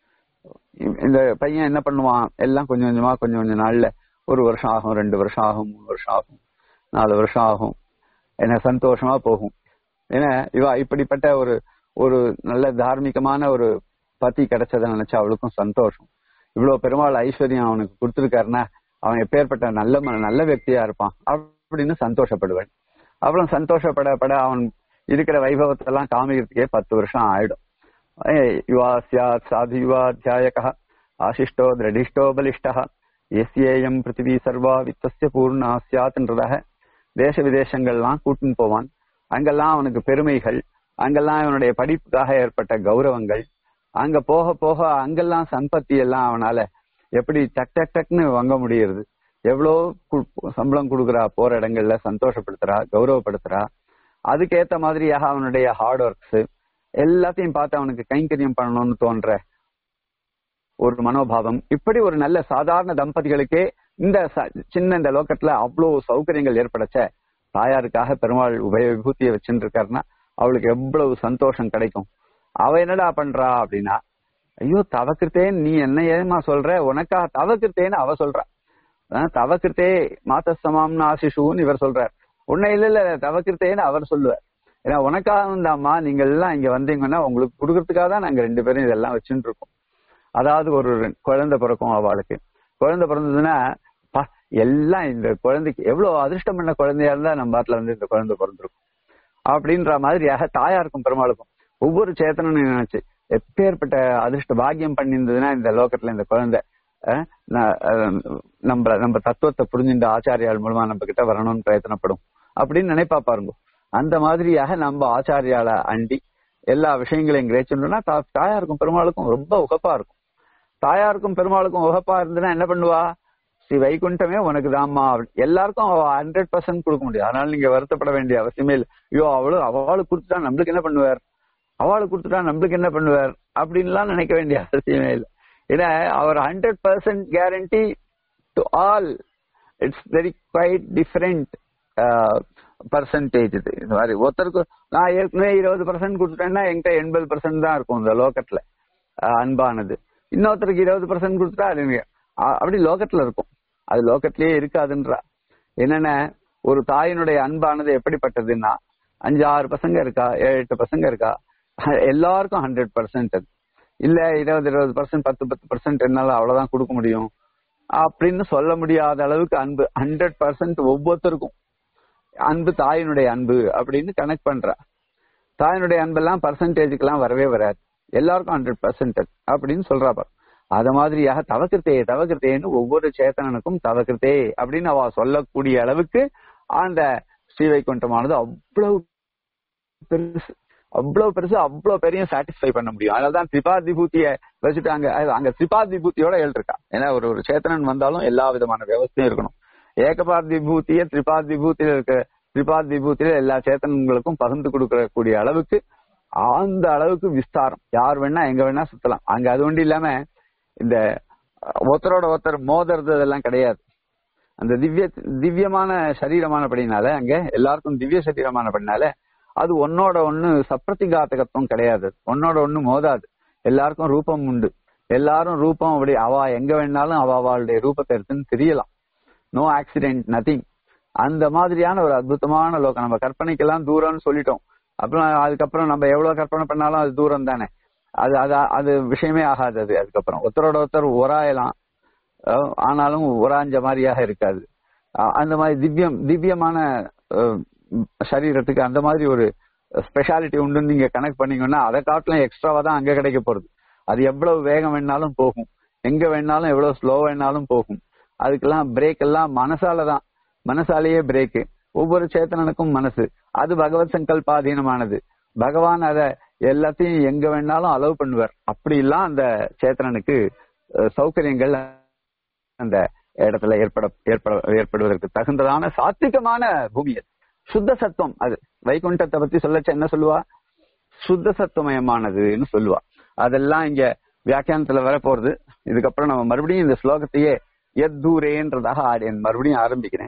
இந்த பையன் என்ன பண்ணுவான் எல்லாம் கொஞ்சம் கொஞ்சமா கொஞ்சம் கொஞ்ச நாள்ல ஒரு வருஷம் ஆகும் ரெண்டு வருஷம் ஆகும் மூணு வருஷம் ஆகும் நாலு வருஷம் ஆகும் என்ன சந்தோஷமா போகும் ஏன்னா இவா இப்படிப்பட்ட ஒரு ஒரு நல்ல தார்மீகமான ஒரு பத்தி கிடைச்சதை நினைச்சா அவளுக்கும் சந்தோஷம் இவ்வளவு பெருமாள் ஐஸ்வர்யம் அவனுக்கு கொடுத்திருக்காருன்னா அவன் எப்பேற்பட்ட நல்ல ம- நல்ல వ్యక్తిயா இருப்பான் அப்படின்னு சந்தோஷப்படுவாள் அப்புறம் சந்தோஷப்பட பட அவன் இருக்கிற வைபவத்தை எல்லாம் காமிக்கிறதுக்கே பத்து வருஷம் ஆயிடும் ஏய், யுவா சியாத் சாது யுவா தியாயக ஆசிஷ்டோ திரடிஷ்டோ பலிஷ்டா எஸ்ஏஎம் பிருத்திவி சர்வா வித்தஸ்ய பூர்ணா சியாத்ன்றதாக தேச விதேசங்கள்லாம் கூட்டின்னு போவான் அங்கெல்லாம் அவனுக்கு பெருமைகள் அங்கெல்லாம் அவனுடைய படிப்புக்காக ஏற்பட்ட கௌரவங்கள் அங்க போக போக அங்கெல்லாம் சம்பத்தி எல்லாம் அவனால எப்படி டக் டக் டக்னு வாங்க முடியுது எவ்வளோ கு- சம்பளம் கொடுக்குறா போற இடங்கள்ல சந்தோஷப்படுத்துறா கௌரவப்படுத்துறா அதுக்கேத்த மாதிரியாக அவனுடைய ஹார்ட் ஒர்க்ஸ் எல்லாத்தையும் பார்த்து அவனுக்கு கைங்கரியம் பண்ணணும்னு தோன்ற ஒரு மனோபாவம் இப்படி ஒரு நல்ல சாதாரண தம்பதிகளுக்கே இந்த ச- சின்ன இந்த லோக்கத்துல அவ்வளவு சௌகரியங்கள் ஏற்படச்ச தாயாருக்காக பெருமாள் உபய விபூதியை வச்சுட்டு இருக்காருன்னா அவளுக்கு எவ்வளவு சந்தோஷம் கிடைக்கும் அவ என்னடா பண்றா அப்படின்னா ஐயோ தவக்கிருத்தேன் நீ என்ன ஏமா சொல்ற உனக்கா தவக்கிருத்தேன்னு அவ சொல்றா அஹ் தவக்கிருத்தே மாத்தசமாம்னு ஆசிஷுன்னு இவர் சொல்றார் உன்னை இல்ல இல்ல தவக்கிருத்தேன்னு அவர் சொல்லுவார் ஏன்னா உனக்காக இருந்தாம்மா நீங்க எல்லாம் இங்க வந்தீங்கன்னா உங்களுக்கு கொடுக்கறதுக்காக தான் நாங்க ரெண்டு பேரும் இதெல்லாம் வச்சுட்டு இருக்கோம் அதாவது ஒரு ரெ- குழந்தை பிறக்கும் அவளுக்கு குழந்தை பிறந்ததுன்னா பா, எல்லாம் இந்த குழந்தைக்கு எவ்வளவு அதிர்ஷ்டம் பண்ண குழந்தையா இருந்தா நம்ம பாட்டுல வந்து இந்த குழந்தை பிறந்திருக்கும் அப்படின்ற மாதிரியாக தாயாருக்கும் பெருமாளுக்கும் ஒவ்வொரு சேத்தனும் நினைச்சு எப்பேற்பட்ட அதிர்ஷ்ட பாக்கியம் பண்ணியிருந்ததுன்னா இந்த லோகத்துல இந்த குழந்தை அஹ், ந- அஹ், நம்ம நம்ம தத்துவத்தை புரிஞ்சுட்டு ஆச்சாரியால் மூலமா நம்ம கிட்ட வரணும்னு பிரயத்தனப்படும் அப்படின்னு நினைப்பா பாருங்க அந்த மாதிரியாக நம்ம ஆச்சாரியால அண்டி எல்லா விஷயங்களையும் கிரகிச்சுட்டோம்னா தா- தாயாருக்கும் பெருமாளுக்கும் ரொம்ப உகப்பா இருக்கும் தாயாருக்கும் பெருமாளுக்கும் உகப்பா இருந்ததுன்னா என்ன பண்ணுவா ஸ்ரீ வைகுண்டமே உனக்கு தாம்மா எல்லாருக்கும் அவ ஹண்ட்ரட் பர்சன்ட் கொடுக்க முடியும் அதனால நீங்க வருத்தப்பட வேண்டிய அவசியமே இல்லை ஐயோ அவளு அவளுக்கு கொடுத்துட்டா நம்மளுக்கு என்ன பண்ணுவார் அவளுக்கு கொடுத்துட்டா நம்மளுக்கு என்ன பண்ணுவார் அப்படின்லாம் நினைக்க வேண்டிய அவசியமே இல்லை ஏன்னா அவர் hundred percent guarantee to all it's very quite different percentage இது இந்த மாதிரி ஒருத்தருக்கு நான் ஏற்கனவே இருபது பர்சன்ட் கொடுத்துட்டேன்னா என்கிட்ட எண்பது பர்சன்ட் தான் இருக்கும் இந்த லோகத்துல அஹ், அன்பானது இன்னொருத்தருக்கு இருபது பர்சன்ட் கொடுத்துட்டா அது எனக்கு- அ- அப்படி லோகத்துல இருக்கும் அது லோகத்திலேயே இருக்காதுன்றா என்னென்ன ஒரு தாயினுடைய அன்பானது எப்படிப்பட்டதுன்னா அஞ்சு ஆறு பசங்க இருக்கா ஏழு எட்டு பசங்க இருக்கா அஹ், எல்லாருக்கும் ஹண்ட்ரட் பர்சன்ட் அது இல்ல இருபது இருபது பர்சன்ட் பத்து பத்து பர்சன்ட் என்னால அவ்வளவுதான் கொடுக்க முடியும் அப்படின்னு சொல்ல முடியாத அளவுக்கு அன்பு ஹண்ட்ரட் பர்சன்ட் ஒவ்வொருத்தருக்கும் அன்பு தாயினுடைய அன்பு அப்படின்னு கனெக்ட் பண்றா தாயினுடைய அன்பெல்லாம் பர்சன்டேஜுக்கெல்லாம் வரவே வராது எல்லாருக்கும் ஹண்ட்ரட் பர்சன்ட் அப்படின்னு சொல்றா பாரு அத மாதிரியாக தவக்கிருத்தே தவக்கிருத்தேன்னு ஒவ்வொரு சேத்தனனுக்கும் தவக்கிருத்தே அப்படின்னு அவ சொல்லக்கூடிய அளவுக்கு அந்த ஸ்ரீவைகுண்டமானது அவ்வளவு பெருசு அவ்வளவு பெருசு அவ்வளவு பெரிய சாட்டிஸ்ஃபை பண்ண முடியும் அதனாலதான் திரிபாதி பூத்திய வச்சுட்டாங்க அது அங்க திரிபாதி பூத்தியோட எழுதிருக்கான் ஏன்னா ஒரு ஒரு சேத்தனன் வந்தாலும் எல்லா விதமான வியவஸ்தையும் இருக்கணும் ஏகபாதி பூத்திய திரிபாதி பூத்தியில இருக்க திரிபாதி பூத்தியில எல்லா சேத்தனங்களுக்கும் பகிர்ந்து கொடுக்கக்கூடிய அளவுக்கு அந்த அளவுக்கு விஸ்தாரம் யார் வேணா எங்க வேணா சுத்தலாம் அங்க அது ஒன்றும் இல்லாம இந்த ஒருத்தரோட ஒருத்தர் மோதுறது அதெல்லாம் கிடையாது அந்த திவ்ய திவ்யமான சரீரமானபடினால அங்க எல்லாருக்கும் திவ்ய சரீரமானபடினால அது ஒன்னோட ஒண்ணு சப்பிரதிகாத்தகத்துவம் கிடையாது ஒன்னோட ஒண்ணு மோதாது எல்லாருக்கும் ரூபம் உண்டு எல்லாரும் ரூபம் அப்படி அவ எங்க வேணாலும் அவ அவளுடைய ரூபத்தை எடுத்துன்னு தெரியலாம் நோ ஆக்சிடென்ட் நதிங் அந்த மாதிரியான ஒரு அற்புதமான லோகம் நம்ம கற்பனைக்கெல்லாம் தூரம்னு சொல்லிட்டோம் அப்புறம் அதுக்கப்புறம் நம்ம எவ்வளவு கற்பனை பண்ணாலும் அது தூரம் தானே அது அது அது விஷயமே ஆகாது அது அதுக்கப்புறம் ஒருத்தரோட ஒருத்தர் உராயலாம் அஹ் ஆனாலும் உராஞ்ச மாதிரியாக இருக்காது அஹ் அந்த மாதிரி திவ்யம் திவ்யமான அஹ், சரீரத்துக்கு அந்த மாதிரி ஒரு ஸ்பெஷாலிட்டி உண்டுன்னு நீங்க கனெக்ட் பண்ணீங்கன்னா அதை காட்டிலும் எக்ஸ்ட்ராவா தான் அங்க கிடைக்க போறது அது எவ்வளவு வேகம் வேணாலும் போகும் எங்க வேணாலும் எவ்வளவு ஸ்லோ வேணாலும் போகும் அதுக்கெல்லாம் பிரேக் எல்லாம் மனசால தான் மனசாலேயே பிரேக்கு ஒவ்வொரு சேத்தனனுக்கும் மனசு அது பகவத் சங்கல்பாதீனமானது பகவான் அத எல்லாத்தையும் எங்க வேணாலும் அலோவ் பண்ணுவார் அப்படி எல்லாம் அந்த சேத்தனனுக்கு அஹ், சௌகரியங்கள் அந்த இடத்துல ஏற்பட ஏற்பட ஏற்படுவதற்கு தகுந்ததான சாத்விகமான பூமி அது சுத்த சத்துவம் அது வைகுண்டத்தை பத்தி சொல்லச்ச என்ன சொல்லுவா சுத்த சத்துவமயமானதுன்னு சொல்லுவா அதெல்லாம் இங்க வியாக்கியானத்துல வர போறது இதுக்கப்புறம் நம்ம மறுபடியும் இந்த ஸ்லோகத்தையே எத்தூரேன்றதாக ஆடி மறுபடியும் ஆரம்பிக்கிறேன்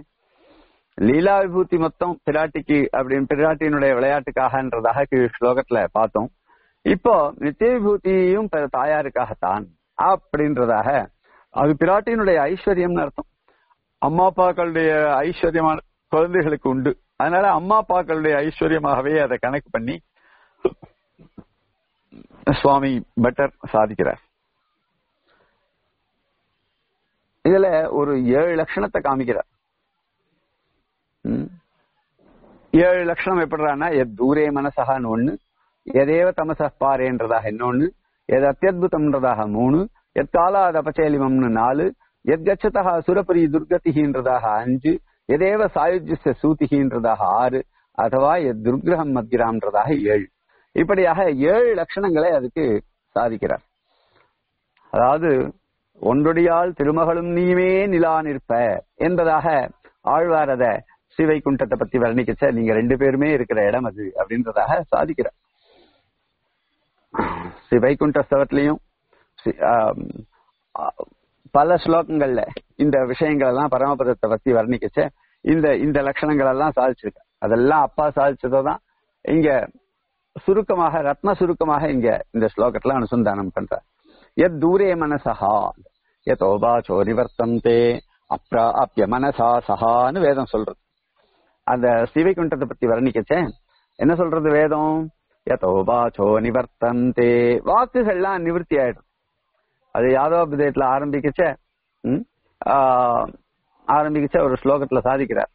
லீலா விபூதி மொத்தம் பிராட்டிக்கு அப்படின்னு பிராட்டியினுடைய விளையாட்டுக்காகன்றதாக கீழ் ஸ்லோகத்துல பார்த்தோம் இப்போ நித்திய விபூதியும் பிற தாயாருக்காகத்தான் அப்படின்றதாக அது பிராட்டியினுடைய ஐஸ்வர்யம்னு அர்த்தம் அம்மா அப்பாக்களுடைய ஐஸ்வர்யமான குழந்தைகளுக்கு உண்டு அதனால அம்மா அப்பாக்களுடைய ஐஸ்வர்யமாகவே அதை கணக்கு பண்ணி சுவாமி பட்டர் சாதிக்கிறார் இதுல ஒரு ஏழு லட்சணத்தை காமிக்கிறார் ம். ஏழு லட்சணம் எப்படிறான்னா எத் தூரே மனசகான்னு ஒண்ணு எதேவ தமச பாரேன்றதாக இன்னொன்னு எது அத்தியுதம்ன்றதாக மூணு எத் காலாத அபச்சேலிமம்னு நாலு எத் கச்சதா சுரபரி துர்கதிகின்றதாக அஞ்சு எதேவ சாயுஜ்ய சூதிகின்றதாக ஆறு அதுவா எத் துர்கிரகம் மத்திராம்ன்றதாக ஏழு இப்படியாக ஏழு லட்சணங்களை அதுக்கு சாதிக்கிறார் அதாவது ஒன்றொடியால் திருமகளும் நீமே நிலா நிற்ப என்பதாக ஆழ்வார் அத ஸ்ரீவைகுண்டத்தை பத்தி வர்ணிக்கச்ச நீங்க ரெண்டு பேருமே இருக்கிற இடம் அது அப்படின்றதாக சாதிக்கிறார் ஸ்ரீ வைகுண்ட ஸ்தவத்திலையும் ஸ்ரீ- ஆம், ஆ, பல ஸ்லோகங்கள்ல இந்த விஷயங்கள் எல்லாம் பரமபதத்தை பத்தி வர்ணிக்கச்ச இந்த இந்த லட்சணங்கள் எல்லாம் சாதிச்சிருக்க அதெல்லாம் அப்பா சாதிச்சதை தான் இங்க சுருக்கமாக ரத்ன சுருக்கமாக இங்க இந்த ஸ்லோகத்துல அனுசந்தானம் பண்றார் எத் தூரே மனசஹா யதோபாச்சோ நிவர்த்தந்தே அப்ராப்ய மனசா சஹான்னு வேதம் சொல்றது அந்த சிவைகுண்டத்தை பத்தி வர்ணிக்கச்சே என்ன சொல்றது வேதம் யதோபாச்சோ நிவர்த்தந்தே வாக்குகள்லாம் நிவர்த்தி ஆயிடும் அது யாதவபதயத்துல ஆரம்பிக்கச்ச ம், ஆ, ஆரம்பிக்கச்ச ஒரு ஸ்லோகத்துல சாதிக்கிறார்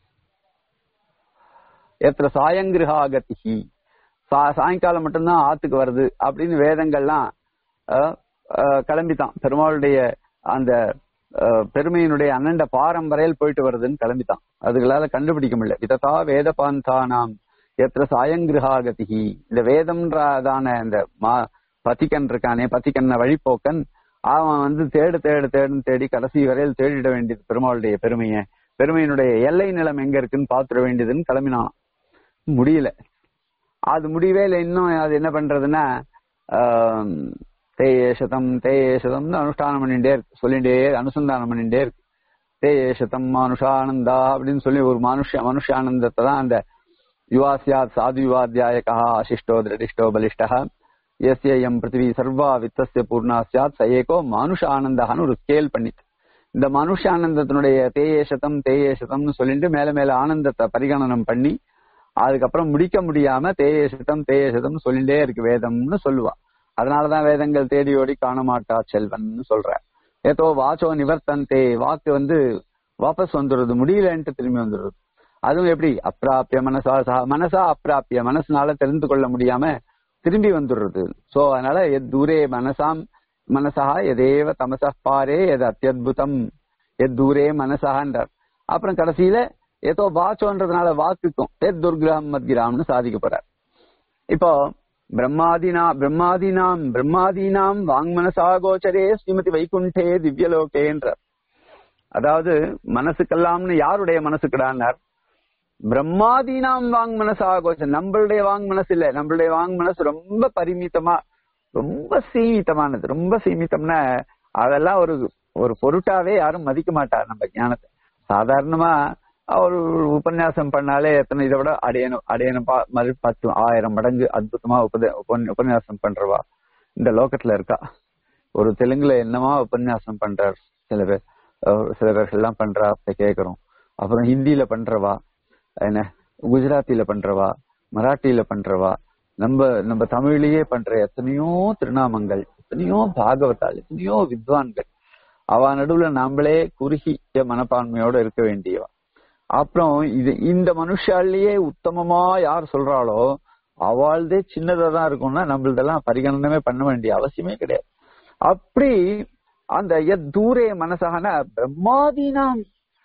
எத்திர சாயங்கிருஹாகதிஹி சா சாயங்காலம் மட்டும்தான் ஆத்துக்கு வருது அப்படின்னு வேதங்கள்லாம் அஹ், அஹ், கிளம்பித்தான் பெருமாளுடைய அந்த அஹ், பெருமையினுடைய அண்ணண்ட பாரம்பரையில் போயிட்டு வருதுன்னு கிளம்பித்தான் அதுகளால கண்டுபிடிக்க முடியல இததா வேத பாந்தானாம் எத்திர சாயங்கிருஹாகதிஹி இந்த வேதம்ன்றதான இந்த மா பதிக்கன் இருக்கானே பதிக்கன்ன வழிப்போக்கன் அவன் வந்து தேடு தேடு தேடுன்னு தேடி கடைசி வரையில் தேடிட வேண்டியது பெருமாளுடைய பெருமையை பெருமையினுடைய எல்லை நிலம் எங்க இருக்குன்னு பாத்துட வேண்டியதுன்னு கிளம்பினான் முடியல அது முடியவே இல்லை இன்னும் அது என்ன பண்றதுன்னா ஆம், தேயேஷதம் தேயேஷதம்னு அனுஷ்டானம் பண்ணிட்டே இருக்கு சொல்லிட்டே அனுசந்தானம் பண்ணிட்டே இருக்கு தேயேஷதம் மனுஷானந்தா அப்படின்னு சொல்லி ஒரு மனுஷ மனுஷானந்தத்தை தான் அந்த யுவாசியாத் சாது யுவாத்தியாயகா அசிஷ்டோ திரடிஷ்டோ பலிஷ்டா எஸ்ய எம் பிருத்திவி சர்வா வித்தஸ்ய பூர்ணா சியாத் சயேகோ மனுஷ ஆனந்தகான்னு ஒரு ஸ்கேல் பண்ணிட்டு இந்த மனுஷ ஆனந்தத்தினுடைய தேயேஷதம் தேயேஷதம்னு சொல்லிட்டு மேல மேல ஆனந்தத்தை பரிகணனம் பண்ணி அதுக்கப்புறம் முடிக்க முடியாம தேயேஷதம் தேயேஷதம் சொல்லிட்டே இருக்கு வேதம்னு சொல்லுவா அதனாலதான் வேதங்கள் தேடி ஓடி காண மாட்டா செல்வன்னு சொல்ற ஏதோ வாச்சோ நிவர்த்தந்தே வாக்கு வந்து வாபஸ் வந்துடுறது முடியலன்ட்டு திரும்பி வந்துடுறது அதுவும் எப்படி அப்பிராப்பிய மனசா சா- மனசா அப்பிராப்பிய மனசுனால தெரிந்து கொள்ள முடியாம திரும்பி வந்துடுறது சோ அதனால எத் தூரே மனசாம் மனசா எதேவ தமசா பாரே எது அத்தியுதம் எத் தூரே மனசான்றார் அப்புறம் கடைசியில ஏதோ வாச்சோன்றதுனால வாக்குக்கும் எத் துர்கிரகம் மத்கிராம்னு சாதிக்க போறார் இப்போ பிரம்மாதினா பிரம்மாதீனாம் பிரம்மாதீனாம் வாங்மனசா கோச்சரே ஸ்ரீமதி வைகுண்டே திவ்யலோகேன்றார் அதாவது மனசுக்கெல்லாம்னு யாருடைய மனசுக்குடான்னார் பிரம்மாதீனாம் வாங் மனசா கோச்சர் நம்மளுடைய வாங் மனசு இல்ல நம்மளுடைய வாங் மனசு ரொம்ப பரிமிதமா ரொம்ப சீமிதமானது ரொம்ப சீமிதம்னா அதெல்லாம் ஒரு ஒரு பொருட்டாவே யாரும் மதிக்க மாட்டார் நம்ம ஞானத்தை சாதாரணமா ஒரு உபன்யாசம் பண்ணாலே எத்தனை இதை விட அடையணும் அடையணும் பா- மறு பத்து ஆயிரம் மடங்கு அற்புதமா உபத உபன்- உபன்யாசம் பண்றவா இந்த லோகத்துல இருக்கா ஒரு தெலுங்குல என்னமா உபன்யாசம் பண்றார் சில பேர் அஹ் சில பேர்கள் எல்லாம் பண்றா அப்ப கேக்குறோம் அப்புறம் ஹிந்தியில பண்றவா என்ன குஜராத்தில பண்றவா மராட்டியில பண்றவா நம்ம நம்ம தமிழ்லயே பண்ற எத்தனையோ திருநாமங்கள் எத்தனையோ பாகவதால் எத்தனையோ வித்வான்கள் அவ நடுவுல நாமளே குறுகிய மனப்பான்மையோட இருக்க வேண்டியவா அப்புறம் இது இந்த மனுஷாலேயே உத்தமமா யார் சொல்றாளோ அவள்தே சின்னதா தான் இருக்கும்னா நம்மளதெல்லாம் பரிகணனமே பண்ண வேண்டிய அவசியமே கிடையாது அப்படி அந்த எத் தூரே மனசான பிரம்மாதீனாம்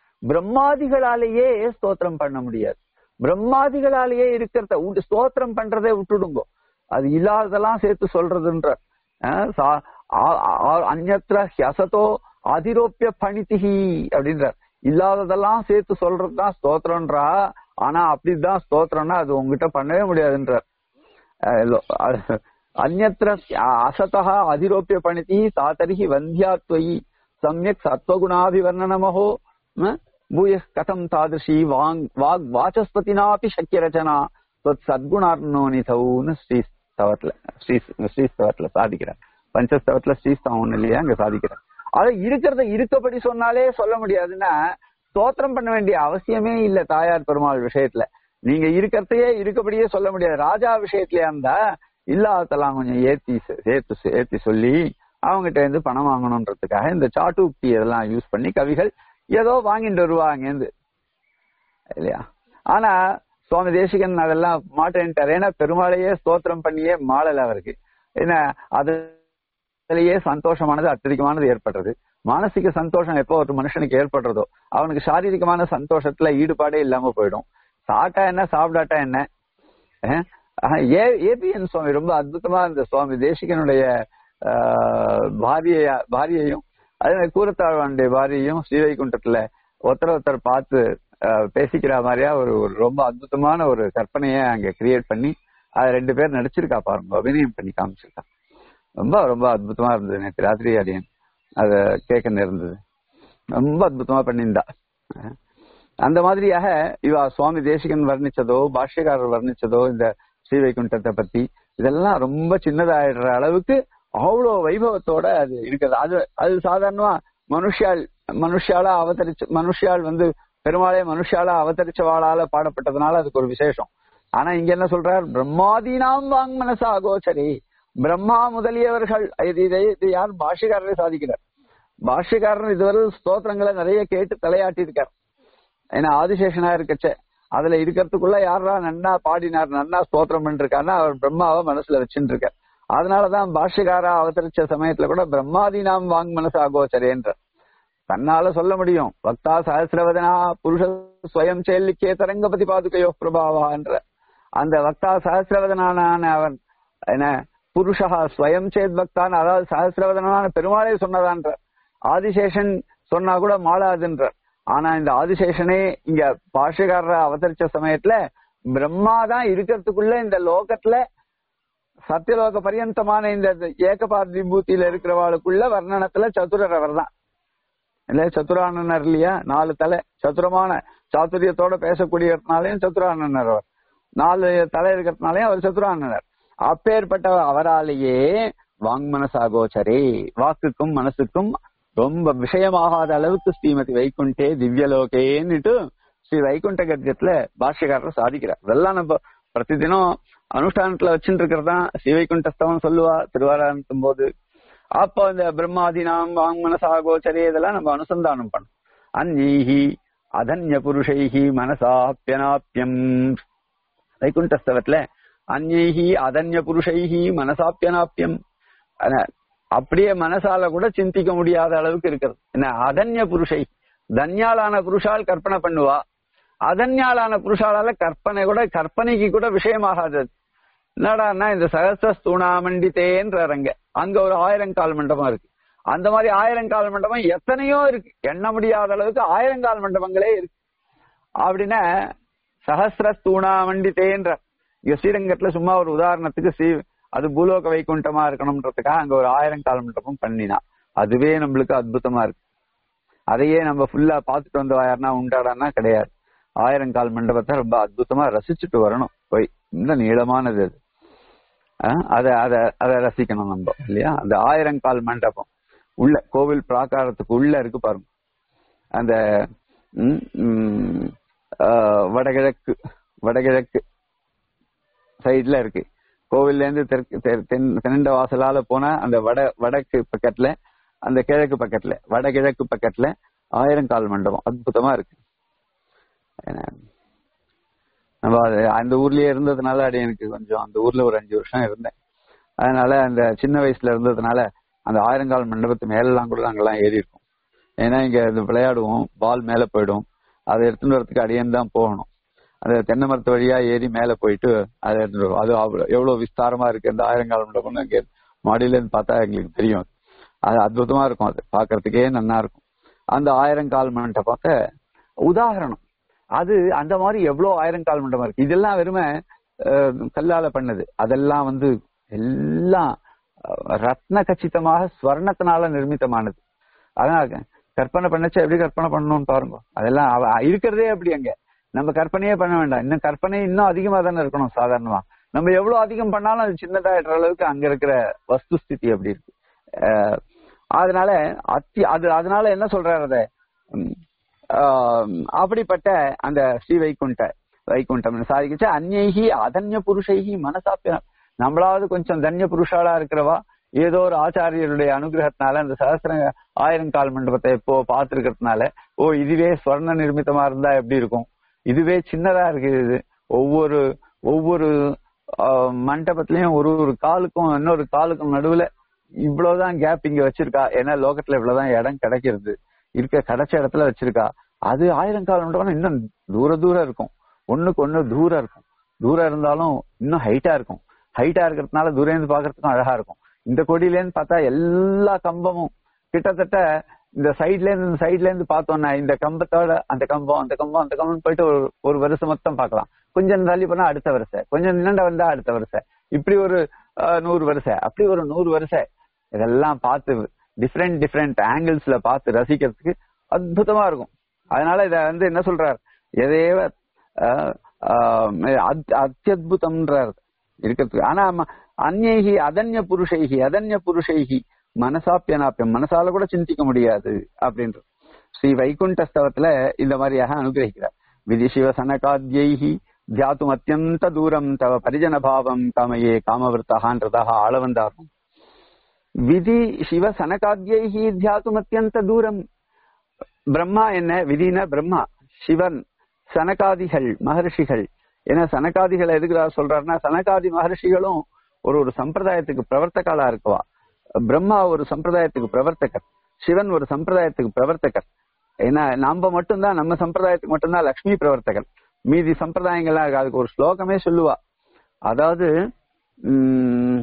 பிரம்மாதிகளாலேயே ஸ்தோத்திரம் பண்ண முடியாது பிரம்மாதிகளாலேயே இருக்கிறத உண்டு ஸ்தோத்திரம் பண்றதே விட்டுடுங்கோ அது இல்லாததெல்லாம் சேர்த்து சொல்றதுன்ற அஹ் சா- ஆ- ஆ- அந்யத்ர ஹியசதோ அதிரோப்பிய பணிதிகி அப்படின்றார் இல்லாததெல்லாம் சேர்த்து சொல்றதுதான் ஸ்தோத்திரம்ன்றா ஆனா அப்படிதான் ஸ்தோத்திரம்னா அது உங்ககிட்ட பண்ணவே முடியாதுன்றார் அஹ் லோ- அஹ் அந்யத்ர அசதா அதிரோப்பிய பணிதி தாத்தரிகி வந்தியாத்வயி சமயக் சத்வகுணாபிவர்ணனமஹோ அஹ் பூய கதம் தாதிருஷி வாங் வாக் வாசஸ்பதினாபி சக்கிய ரச்சனா சத்குணார்னோ நிதவுன்னு ஸ்ரீ ஸ்தவத்துல ஸ்ரீ ஸ்ரீ ஸ்தவத்துல சாதிக்கிறார் பஞ்சஸ்தவத்துல ஸ்ரீஸ்தவம் ஒண்ணு இல்லையா அங்க சாதிக்கிறார் அதை இருக்கிறத இருக்கப்படி சொன்னாலே சொல்ல முடியாதுன்னா ஸ்தோத்திரம் பண்ண வேண்டிய அவசியமே இல்ல தாயார் பெருமாள் விஷயத்துல நீங்க இருக்கிறதையே இருக்கப்படியே சொல்ல முடியாது ராஜா விஷயத்திலயா இருந்தா இல்லாததெல்லாம் கொஞ்சம் ஏத்தி சே- சேர்த்து சேர்த்து சொல்லி அவங்ககிட்ட இருந்து பணம் வாங்கணுன்றதுக்காக இந்த சாட்டு உக்தி இதெல்லாம் யூஸ் பண்ணி கவிகள் ஏதோ வாங்கிட்டு வருவாங்க இருந்து இல்லையா ஆனா சுவாமி தேசிகன் அதெல்லாம் மாட்டேன்ட்டார் ஏன்னா பெருமாளையே ஸ்தோத்திரம் பண்ணியே மாளல அவருக்கு என்ன அதுலயே சந்தோஷமானது அत्यதிகமானது ஏற்படுறது மானசிக சந்தோஷம் எப்போ ஒரு மனுஷனுக்கு ஏற்படுறதோ அவனுக்கு சாரீரிகமான சந்தோஷத்துல ஈடுபாடே இல்லாம போயிடும் சாப்பிட்டா என்ன சாப்பிடாட்டா என்ன அஹ், ஆஹ், ஏ ஏபிஎன் சுவாமி ரொம்ப அற்புதமா இந்த சுவாமி தேசிகனுடைய ஆஹ், பாரிய பாரியையும் அதே மாதிரி கூரத்தாழ்வானுடைய பாரியையும் ஸ்ரீவைகுண்டத்துல ஒருத்தர் ஒருத்தர் பார்த்து ஆஹ், பேசிக்கிற மாதிரியா ஒரு ஒரு ரொம்ப அற்புதமான ஒரு கற்பனையை அங்க கிரியேட் பண்ணி அது ரெண்டு பேர் நடிச்சிருக்கா பாருங்க அபிநயம் பண்ணி காமிச்சிருக்கா ரொம்ப ரொம்ப அற்புதமா இருந்தது நேற்று ராத்திரி அடியன் அத கேட்க நேர்ந்தது ரொம்ப அற்புதமா பண்ணியிருந்தா அஹ். அந்த மாதிரியாக இவ சுவாமி தேசிகன் வர்ணிச்சதோ பாஷ்யக்காரர் வர்ணிச்சதோ இந்த ஸ்ரீவைகுண்டத்தை பத்தி இதெல்லாம் ரொம்ப சின்னதாயிடுற அளவுக்கு அவ்வளோ வைபவத்தோட அது இருக்குது அது அது சாதாரணமா மனுஷால் மனுஷாலா அவதரிச்சு மனுஷால் வந்து பெருமாளே மனுஷாலா அவதரிச்சவாளால பாடப்பட்டதுனால அதுக்கு ஒரு விசேஷம் ஆனா இங்க என்ன சொல்றார் பிரம்மாதீனாம் வாங் மனசா அகோச்சரி பிரம்மா முதலியவர்கள் இது இதை இது யார் பாஷ்யக்காரரே சாதிக்கிறார் பாஷ்யக்காரர் இதுவரை ஸ்தோத்திரங்களை நிறைய கேட்டு தலையாட்டி இருக்கார் ஏன்னா ஆதிசேஷனா இருக்கச்சே அதுல இருக்கிறதுக்குள்ள யாரா நன்னா பாடினார் நன்னா ஸ்தோத்திரம் பண்ணிருக்காருன்னா அவர் பிரம்மாவை மனசுல வச்சுட்டு இருக்கார் அதனாலதான் பாஷ்யக்காரா அவதரிச்ச சமயத்துல கூட பிரம்மாதீனாம் வாங் மனசு ஆகோச்சரேன்ற தன்னால சொல்ல முடியும் பக்தா சஹசிரவதனா புருஷ ஸ்வயம் சேல்லிக்கே தரங்கபதி பாதுகையோ பிரபாவான்ற அந்த வக்தா சஹசிரவதனான அவன் என்ன புருஷா ஸ்வயம் சேத் பக்தான் அதாவது சஹசிரவதனான பெருமாளே சொன்னதான்ற ஆதிசேஷன் சொன்னா கூட மாளாதுன்ற ஆனா இந்த ஆதிசேஷனே இங்க பாஷகாரரை அவதரிச்ச சமயத்துல பிரம்மா தான் இருக்கிறதுக்குள்ள இந்த லோகத்துல சத்தியலோக பரியந்தமான இந்த ஏகபாத் விபூதியில இருக்கிறவாளுக்குள்ள வர்ணனத்துல சதுரர் அவர் தான் இல்ல சதுரானனர் இல்லையா நாலு தலை சதுரமான சாத்துரியத்தோட பேசக்கூடியதுனாலையும் சதுரானனர் அவர் நாலு தலை இருக்கிறதுனாலையும் அவர் சதுரானனர் அப்பேற்பட்ட அவராலேயே வாங்மனசாகோச்சரே வாக்குக்கும் மனசுக்கும் ரொம்ப விஷயமாகாத அளவுக்கு ஸ்ரீமதி வைகுண்டே திவ்யலோகேன்னுட்டு ஸ்ரீ வைகுண்ட கத்தியத்துல பாஷ்யக்காரர் சாதிக்கிறார் இதெல்லாம் நம்ம பிரதிதினம் அனுஷ்டானத்துல வச்சுட்டு இருக்கிறதா ஸ்ரீ வைகுண்டஸ்தவம் சொல்லுவா திருவாராயணத்தும் போது அப்போ இந்த பிரம்மாதினாம் வாங்மனசாகோச்சரே இதெல்லாம் நம்ம அனுசந்தானம் பண்ணணும் அந்நீஹி அதன்ய புருஷைஹி மனசாப்பியனாப்பியம் வைகுண்டஸ்தவத்துல அந்நைஹி அதன்ய புருஷைஹி மனசாப்பியனாப்பியம் அன- அப்படியே மனசால கூட சிந்திக்க முடியாத அளவுக்கு இருக்கிறது என்ன அதன்ய புருஷை தன்யாளான புருஷால் கற்பனை பண்ணுவா அதன்யாளான புருஷாலால கற்பனை கூட கற்பனைக்கு கூட விஷயமாகாது அது. என்னடான்னா இந்த சகஸ்ர ஸ்தூணாமண்டித்தேன்றாருங்க அங்க ஒரு ஆயிரங்கால் மண்டபம் இருக்கு அந்த மாதிரி ஆயிரங்கால் மண்டபம் எத்தனையோ இருக்கு எண்ண முடியாத அளவுக்கு ஆயிரங்கால் மண்டபங்களே இருக்கு அப்படின்னா சகஸ்ர ஸ்தூணாமண்டித்தேன்ற இங்க ஸ்ரீரங்கத்துல சும்மா ஒரு உதாரணத்துக்கு ஸ்ரீ அது பூலோக வைகுண்டமா இருக்கணும்ன்றதுக்காக அங்க ஒரு ஆயிரங்கால் மண்டபம் பண்ணினா அதுவே நம்மளுக்கு அற்புதமா இருக்கு அதையே நம்ம ஃபுல்லா பார்த்துட்டு வந்து யாருன்னா உண்டாடான்னா கிடையாது ஆயிரங்கால் மண்டபத்தை ரொம்ப அற்புதமா ரசிச்சுட்டு வரணும் போய் இந்த நீளமானது அது அஹ் அத அத அதை ரசிக்கணும் நம்ம இல்லையா அந்த ஆயிரங்கால் மண்டபம் உள்ள கோவில் பிராகாரத்துக்கு உள்ள இருக்கு பாருங்க அந்த ம், ம், ஆஹ், வடகிழக்கு வடகிழக்கு சைடுல இருக்கு கோவில்ல இருந்து தெற்கு தெ- தென் தென்னண்ட வாசலால போனா அந்த வட வடக்கு பக்கத்துல அந்த கிழக்கு பக்கத்துல வடகிழக்கு பக்கத்துல ஆயிரங்கால் மண்டபம் அற்புதமா இருக்கு ஏன்னா, நம்ம அது அந்த ஊர்லயே இருந்ததுனால அது எனக்கு கொஞ்சம் அந்த ஊர்ல ஒரு அஞ்சு வருஷம் இருந்தேன் அதனால அந்த சின்ன வயசுல இருந்ததுனால அந்த ஆயிரங்கால் மண்டபத்து மேலெல்லாம் கூட நாங்கெல்லாம் ஏறி இருக்கோம் ஏன்னா இங்க இந்த விளையாடுவோம் பால் மேல போயிடும் அதை எடுத்துட்டு வரதுக்கு அடியேன் தான் போகணும் அந்த தென்னை மரத்து வழியா ஏறி மேல போயிட்டு அதை எடுத்துட்டு வருவோம் அது அவ்வளவு- எவ்வளவு விஸ்தாரமா இருக்கு அந்த ஆயிரங்கால் மண்டபம்னு அங்க மாடியில இருந்து பார்த்தா எங்களுக்கு தெரியும் அது. அது அற்புதமா இருக்கும் அது பாக்குறதுக்கே நல்லா இருக்கும் அந்த ஆயிரங்கால் மண்டபத்தை உதாரணம் அது அந்த மாதிரி எவ்வளவு ஆயிரங்கால் மண்டபம் இருக்கு இதெல்லாம் வெறுமை அஹ், கல்லால பண்ணது அதெல்லாம் வந்து எல்லாம் அஹ், ரத்ன கச்சிதமாக ஸ்வர்ணத்தினால நிர்மித்தமானது அதான் கற்பனை பண்ணச்சா எப்படி கற்பனை பண்ணணும்னு பாருங்க அதெல்லாம் அவ இருக்கிறதே அப்படி அங்க நம்ம கற்பனையே பண்ண வேண்டாம் இன்னும் கற்பனை இன்னும் அதிகமா தானே இருக்கணும் சாதாரணமா நம்ம எவ்வளவு அதிகம் பண்ணாலும் அது சின்னதாயிடுற அளவுக்கு அங்க இருக்கிற வஸ்துஸ்திதி அப்படி இருக்கு அஹ், அதனால அத்தி அது அதனால என்ன சொல்றாரு அத உம், ஆஹ், அப்படிப்பட்ட அந்த ஸ்ரீ வைகுண்ட வைகுண்டம் சாதிக்கச்சு அந்நேகி அதன்ய புருஷைகி மனசாப்பிய நம்மளாவது கொஞ்சம் தன்ய புருஷாலா இருக்கிறவா ஏதோ ஒரு ஆச்சாரியருடைய அனுகிரகத்தினால அந்த சகசிர ஆயிரங்கால் மண்டபத்தை இப்போ பார்த்திருக்கிறதுனால ஓ இதுவே ஸ்வர்ண நிர்மித்தமா இருந்தா எப்படி இருக்கும் இதுவே சின்னதா இருக்கு இது ஒவ்வொரு ஒவ்வொரு ஆஹ், மண்டபத்திலயும் ஒரு ஒரு காலுக்கும் இன்னொரு காலுக்கும் நடுவுல இவ்வளவுதான் கேப் இங்க வச்சிருக்கா ஏன்னா லோகத்துல இவ்வளவுதான் இடம் கிடைக்கிறது இருக்க கிடைச்ச இடத்துல வச்சிருக்கா அது ஆயிரங்கால் மண்டபம் இன்னும் தூர தூரம் இருக்கும் ஒண்ணுக்கு ஒண்ணு தூரம் இருக்கும் தூரம் இருந்தாலும் இன்னும் ஹைட்டா இருக்கும் ஹைட்டா இருக்கிறதுனால தூரம் இருந்து பாக்குறதுக்கும் அழகா இருக்கும் இந்த கொடியில இருந்து பார்த்தா எல்லா கம்பமும் கிட்டத்தட்ட இந்த சைட்ல இருந்து இந்த சைட்ல இருந்து பார்த்தோம்னா இந்த கம்பத்தோட அந்த கம்பம் அந்த கம்பம் அந்த கம்பம் போயிட்டு ஒரு ஒரு வருஷம் மொத்தம் பார்க்கலாம் கொஞ்சம் தள்ளி போனா அடுத்த வருஷம் கொஞ்சம் நின்னண்ட வந்தா அடுத்த வருஷம் இப்படி ஒரு அஹ், நூறு வருஷம் அப்படி ஒரு நூறு வருஷம் இதெல்லாம் பார்த்து டிஃப்ரெண்ட் டிஃப்ரெண்ட் ஆங்கிள்ஸ்ல பார்த்து ரசிக்கிறதுக்கு அற்புதமா இருக்கும் அதனால இத வந்து என்ன சொல்றார் எதேவ அஹ், ஆஹ், அத்- அத்தியுதம்ன்றார் இருக்கிறதுக்கு ஆனா ம- அந்நேகி அதன்ய புருஷைகி அதன்ய புருஷைகி மனசாப்பியனாப்பியம் மனசால கூட சிந்திக்க முடியாது அப்படின்ற ஸ்ரீ வைகுண்ட ஸ்தவத்துல இந்த மாதிரியாக அனுகிரகிக்கிறார் விதி சிவ சனகாத்யைஹி தியாத்தும் அத்தியந்த தூரம் தவ பரிஜன பாவம் காமையே காமவர்த்தகான்றதாக ஆள வந்தாரும் விதி சிவ சனகாத்யைஹி தியாத்தும் அத்தியந்த தூரம் பிரம்மா என்ன விதின பிரம்மா சிவன் சனகாதிகள் மகர்ஷிகள் ஏன்னா சனகாதிகள் எதுக்குறா சொல்றாருன்னா சனகாதி மகர்ஷிகளும் ஒரு ஒரு சம்பிரதாயத்துக்கு பிரவர்த்தகாலா இருக்குவா பிரம்மா ஒரு சம்பிரதாயத்துக்கு பிரவர்த்தகர் சிவன் ஒரு சம்பிரதாயத்துக்கு பிரவர்த்தகர் ஏன்னா நாம மட்டும்தான் நம்ம சம்பிரதாயத்துக்கு மட்டும்தான் லக்ஷ்மி பிரவர்த்தகர் மீதி சம்பிரதாயங்கள்லாம் இருக்கு அதுக்கு ஒரு ஸ்லோகமே சொல்லுவா அதாவது உம்,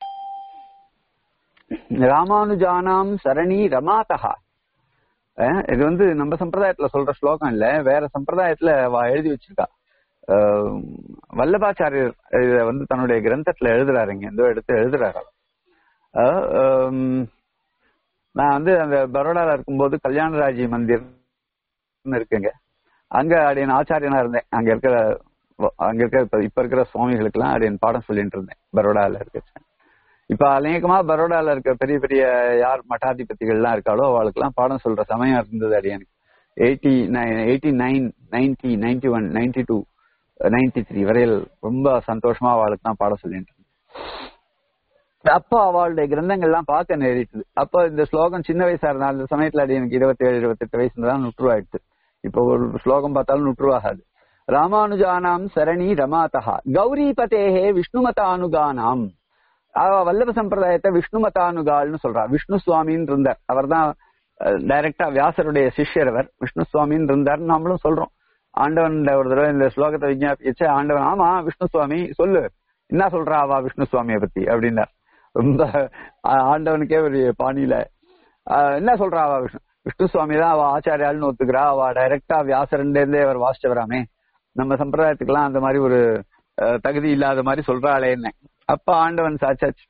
ராமானுஜானாம் சரணி ரமாதகா அஹ் இது வந்து நம்ம சம்பிரதாயத்துல சொல்ற ஸ்லோகம் இல்ல வேற சம்பிரதாயத்துல அவ எழுதி வச்சிருக்கா அஹ் வல்லபாச்சாரியர் இத வந்து தன்னுடைய கிரந்தத்துல எழுதுறாருங்க எந்தோ எடுத்து எழுதுறாரு அஹ் ஹம், நான் வந்து அந்த பரோடால இருக்கும்போது கல்யாணராஜி மந்திர் இருக்குங்க அங்க அடியன் ஆச்சாரியனா இருந்தேன் அங்க இருக்கிற அங்க இருக்கிற இப்ப- இப்ப இருக்கிற சுவாமிகளுக்கு எல்லாம் அடியன் பாடம் சொல்லிட்டு இருந்தேன் பரோடால இருக்க இப்ப அநேகமா பரோடால இருக்க பெரிய பெரிய யார் மட்டாதிபதிகள் எல்லாம் இருக்காளோ அவளுக்கு எல்லாம் பாடம் சொல்ற சமயம் இருந்தது அடியனுக்கு eighty nine eighty nine ninety ninety one ninety two ninety three வரையில் ரொம்ப சந்தோஷமா அவளுக்கு தான் பாடம் சொல்லிட்டு இருந்தேன் அப்போ அவளுடைய கிரந்தங்கள்லாம் பார்க்க நேரிட்டது அப்போ இந்த ஸ்லோகம் சின்ன வயசா இருந்தா அந்த சமயத்துல அது எனக்கு இருபத்தி ஏழு இருபத்தெட்டு வயசுல தான் நுற்றுவாயிடுச்சு இப்போ ஒரு ஸ்லோகம் பார்த்தாலும் நுற்றுவாகாது ராமானுஜானாம் சரணி ரமாதா கௌரி பதேஹே விஷ்ணுமதானுகானாம் அவ வல்லப சம்பிரதாயத்தை விஷ்ணு மதானுகால்னு சொல்றா விஷ்ணு சுவாமின்னு இருந்தார் அவர் தான் டைரக்டா வியாசருடைய சிஷ்யர் அவர் விஷ்ணு சுவாமின்னு இருந்தார் நம்மளும் சொல்றோம் ஆண்டவன் ஒரு தடவை இந்த ஸ்லோகத்தை விஞ்ஞாபிச்சு ஆண்டவன் ஆமா விஷ்ணு சுவாமி சொல்லு என்ன சொல்றா அவா விஷ்ணு சுவாமியை பத்தி அப்படின்னார் ரொம்ப ஆ- ஆண்டவனுக்கே ஒரு பாணியில ஆஹ், என்ன சொல்றா அவ விஷ்ணு விஷ்ணு சுவாமி தான் அவ ஆச்சாரியாள்னு ஒத்துக்கிறா அவ டைரக்டா வியாசரண்டே இருந்தே அவர் வாசிச்சவராமே நம்ம சம்பிரதாயத்துக்கெல்லாம் அந்த மாதிரி ஒரு அஹ், தகுதி இல்லாத மாதிரி சொல்றாளே என்ன அப்ப ஆண்டவன் சாச்சாச்சு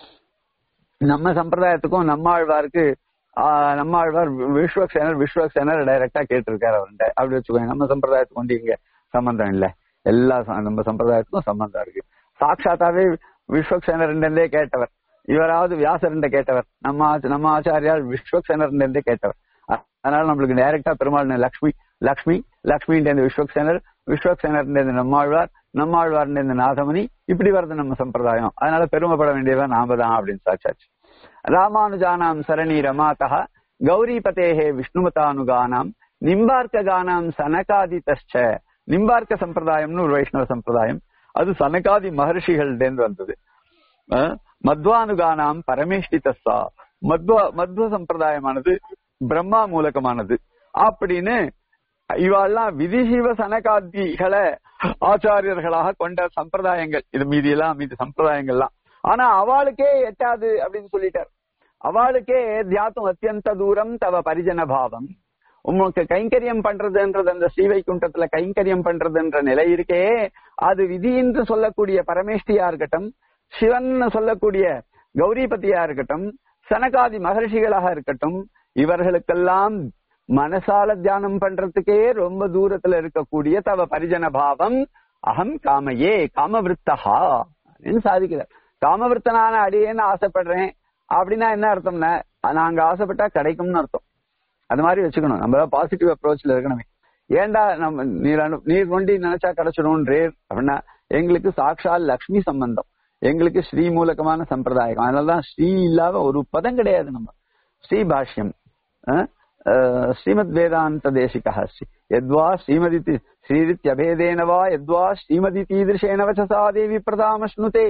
நம்ம சம்பிரதாயத்துக்கும் நம்மாழ்வாருக்கு ஆஹ், நம்மாழ்வார் விஸ்வக்சேனர் விஸ்வக்சேனர் டைரக்டா கேட்டிருக்காரு அவர்கிட்ட அப்படி வச்சுக்கோங்க நம்ம சம்பிரதாயத்துக்கு வந்து இங்க சம்பந்தம் இல்ல எல்லா ச- நம்ம சம்பிரதாயத்துக்கும் சம்பந்தம் இருக்கு சாட்சாத்தாவே விஸ்வக்சேனர்ண்டே கேட்டவர் இவராவது வியாசர்ண்ட கேட்டவர் நம்ம ஆச்ச- நம்ம ஆச்சாரியால் விஸ்வக்சேனர்ண்டே கேட்டவர் அ- அதனால நம்மளுக்கு டைரக்டா பெருமாள் லக்ஷ்மி லக்ஷ்மி லக்ஷ்மின்ற விஸ்வக்சேனர் விஸ்வக்சேனர் நம்மாழ்வார் நம்மாழ்வார் நாதமணி இப்படி வருது நம்ம சம்பிரதாயம் அதனால பெருமைப்பட வேண்டியவன் நாம தான் அப்படின்னு சாச்சாச்சு ராமானுஜானாம் சரணி ரமாதா கௌரிபதேஹே விஷ்ணுமதானுகானாம் நிம்பார்க்க கானாம் சனகாதிதச்ச நிம்பார்க்க சம்பிரதாயம்னு ஒரு வைஷ்ணவ சம்பிரதாயம் அது சனகாதி மகர்ஷிகள்டேந்து வந்தது அஹ், மத்வானுகானாம் பரமேஷ்டிதஸ்ஸா மத்வ மத்வ சம்பிரதாயமானது பிரம்மா மூலகமானது அப்படின்னு இவாள்லாம் விதிசிவ சனகாதிகளை ஆச்சாரியர்களாக கொண்ட சம்பிரதாயங்கள் இது மீதி எல்லாம் மீதி சம்பிரதாயங்கள்லாம் ஆனா அவளுக்கே எட்டாது அப்படின்னு சொல்லிட்டார் அவளுக்கே தியாத்தும் அத்தியந்த தூரம் தவ பரிஜன பாவம் உமக்கு கைங்கரியம் பண்றதுன்றது அந்த ஸ்ரீவைகுண்டத்துல கைங்கரியம் பண்றதுன்ற நிலை இருக்கே அது விதி என்று சொல்லக்கூடிய பரமேஷ்டியா இருக்கட்டும் சிவன் சொல்லக்கூடிய கௌரிபதியா இருக்கட்டும் சனகாதி மகர்ஷிகளாக இருக்கட்டும் இவர்களுக்கெல்லாம் மனசால தியானம் பண்றதுக்கே ரொம்ப தூரத்துல இருக்கக்கூடிய தவ பரிஜன பாவம் அகம் காமையே காமவிருத்தகா அப்படின்னு சாதிக்கிறார் காமவிருத்தனான அடியேன்னு ஆசைப்படுறேன் அப்படின்னா என்ன அர்த்தம்னா நாங்க ஆசைப்பட்டா கிடைக்கும்னு அர்த்தம் அது மாதிரி வச்சுக்கணும் நம்ம பாசிட்டிவ் அப்ரோச்ல இருக்கணுமே ஏன்டா நம்ம நீர் அனு- நீர் கொண்டு நினைச்சா கிடைச்சிடும்ன்றேர் அப்படின்னா எங்களுக்கு சாக்ஷால் லக்ஷ்மி சம்பந்தம் எங்களுக்கு ஸ்ரீ மூலகமான சம்பிரதாயம் அதனாலதான் ஸ்ரீ இல்லாத ஒரு பதம் கிடையாது நம்ம ஸ்ரீ பாஷ்யம் அஹ், அஹ், ஸ்ரீமத் வேதாந்த தேசிகா ஸ்ரீ எத்வா ஸ்ரீமதி ஸ்ரீரித்யபேதேனவா எத்வா ஸ்ரீமதி தீதிருஷேன வச்சசா தேவி பிரதாமஸ்னுதே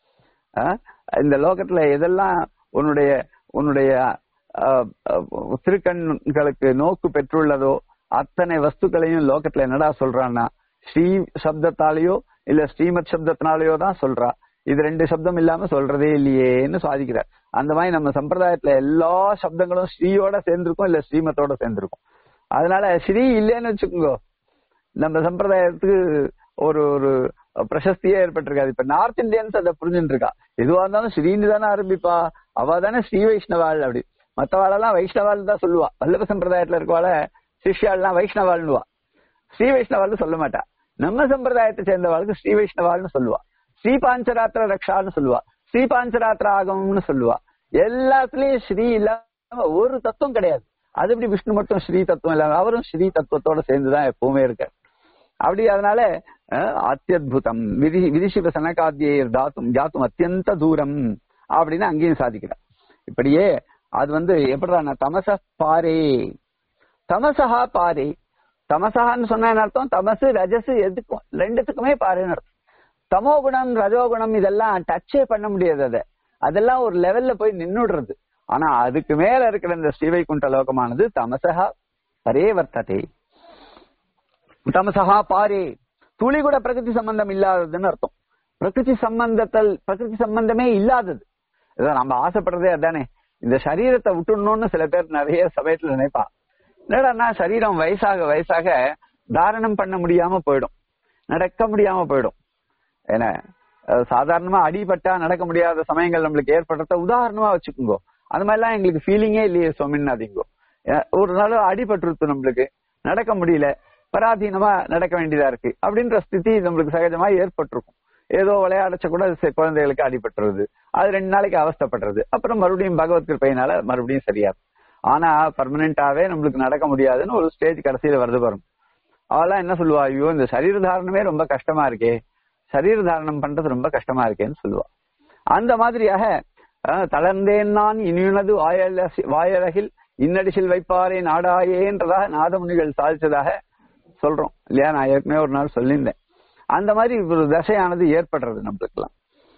அஹ், இந்த லோகத்துல எதெல்லாம் உன்னுடைய உன்னுடைய அஹ், அஹ், திருக்கண்களுக்கு நோக்கு பெற்றுள்ளதோ அத்தனை வஸ்துக்களையும் லோகத்துல என்னடா சொல்றான்னா ஸ்ரீ சப்தத்தாலேயோ இல்ல ஸ்ரீமத் சப்தத்தினாலேயோ தான் சொல்றா இது ரெண்டு சப்தம் இல்லாம சொல்றதே இல்லையேன்னு சாதிக்கிறார் அந்த மாதிரி நம்ம சம்பிரதாயத்துல எல்லா சப்தங்களும் ஸ்ரீயோட சேர்ந்திருக்கும் இல்ல ஸ்ரீமத்தோட சேர்ந்திருக்கும் அதனால ஸ்ரீ இல்லைன்னு வச்சுக்கோங்க நம்ம சம்பிரதாயத்துக்கு ஒரு ஒரு பிரசஸ்தியே ஏற்பட்டிருக்காது இப்ப நார்த் இந்தியன்ஸ் அதை புரிஞ்சுட்டு இருக்கா எதுவா இருந்தாலும் ஸ்ரீன்னு தானே ஆரம்பிப்பா அவ தானே ஸ்ரீ வைஷ்ணவாள் அப்படி மத்தவாளெல்லாம் வைஷ்ணவாள் தான் சொல்லுவா வல்லப சம்பிரதாயத்துல இருக்கவாள சிஷ்யாள்லாம் வைஷ்ணவாள்னுவா ஸ்ரீ வைஷ்ணவாள்னு சொல்ல மாட்டா நம்ம சம்பிரதாயத்தை சேர்ந்தவாளுக்கு ஸ்ரீ வைஷ்ணவாள்னு சொல்லுவா ஸ்ரீ பாஞ்சராத்திர ரக்ஷான்னு சொல்லுவா ஸ்ரீ பாஞ்சராத்திர ஆகமம்னு சொல்லுவா எல்லாத்துலயும் ஸ்ரீ இல்லாம ஒரு தத்துவம் கிடையாது அது எப்படி விஷ்ணு மட்டும் ஸ்ரீ தத்துவம் இல்லாம அவரும் ஸ்ரீ தத்துவத்தோட சேர்ந்துதான் எப்பவுமே இருக்கார் அப்படி அதனால அஹ், அத்தியுதம் விதி விதிசிவ சனகாத்தியை தாத்தும் ஜாத்தும் அத்தியந்த தூரம் அப்படின்னு அங்கேயும் சாதிக்கிறார் இப்படியே அது வந்து எப்படிடா தமச பாரே தமசஹா பாரே தமசஹான்னு சொன்னா என்ன அர்த்தம் தமசு ரஜசு எதுக்கும் ரெண்டுத்துக்குமே பாருன்னு அர்த்தம் தமோ குணம் ரஜோகுணம் இதெல்லாம் டச்சே பண்ண முடியாது அதை அதெல்லாம் ஒரு லெவல்ல போய் நின்னுடுறது ஆனா அதுக்கு மேல இருக்கிற இந்த ஸ்ரீவைகுண்ட லோகமானது தமசஹா பரே வர்த்ததே தமசஹா பாரே துளி கூட பிரகிருதி சம்பந்தம் இல்லாததுன்னு அர்த்தம் பிரகிருதி சம்பந்தத்தில் பிரகிருதி சம்பந்தமே இல்லாதது இதான் நம்ம ஆசைப்படுறதே அதானே இந்த சரீரத்தை விட்டுடணும்னு சில பேர் நிறைய சமயத்துல நினைப்பா என்னடா சரீரம் வயசாக வயசாக தாரணம் பண்ண முடியாம போயிடும் நடக்க முடியாம போயிடும் ஏன்னா அஹ் சாதாரணமா அடிபட்டா நடக்க முடியாத சமயங்கள் நம்மளுக்கு ஏற்படுறத உதாரணமா வச்சுக்கோங்க அந்த மாதிரிலாம் எங்களுக்கு ஃபீலிங்கே இல்லையே சொமின்னாதீங்கோ அஹ் ஒரு நாள் அடிபட்டுருத்து நம்மளுக்கு நடக்க முடியல பராதீனமா நடக்க வேண்டியதா இருக்கு அப்படின்ற ஸ்திதி நம்மளுக்கு சகஜமா ஏற்பட்டிருக்கும் ஏதோ விளையாடச்ச கூட சி- குழந்தைகளுக்கு அடிபட்டுறது அது ரெண்டு நாளைக்கு அவஸ்தைப்படுறது அப்புறம் மறுபடியும் பகவத் கிருப்பையினால மறுபடியும் சரியாகும் ஆனா பர்மனெண்டாவே நம்மளுக்கு நடக்க முடியாதுன்னு ஒரு ஸ்டேஜ் கடைசியில வருது வரும் அவெல்லாம் என்ன சொல்லுவா ஐயோ இந்த சரீர தாரணமே ரொம்ப கஷ்டமா இருக்கே சரீர தாரணம் பண்றது ரொம்ப கஷ்டமா இருக்கேன்னு சொல்லுவா அந்த மாதிரியாக அஹ், தளர்ந்தேன் நான் இனியுனது வாயல வாயழகில் இன்னடிசில் வைப்பாரே நாடாயேன்றதாக நாதமுனிகள் சாதிச்சதாக சொல்றோம் இல்லையா நான் ஏற்கனவே ஒரு நாள் சொல்லியிருந்தேன் அந்த மாதிரி ஒரு தசையானது ஏற்படுறது நம்மளுக்கெல்லாம்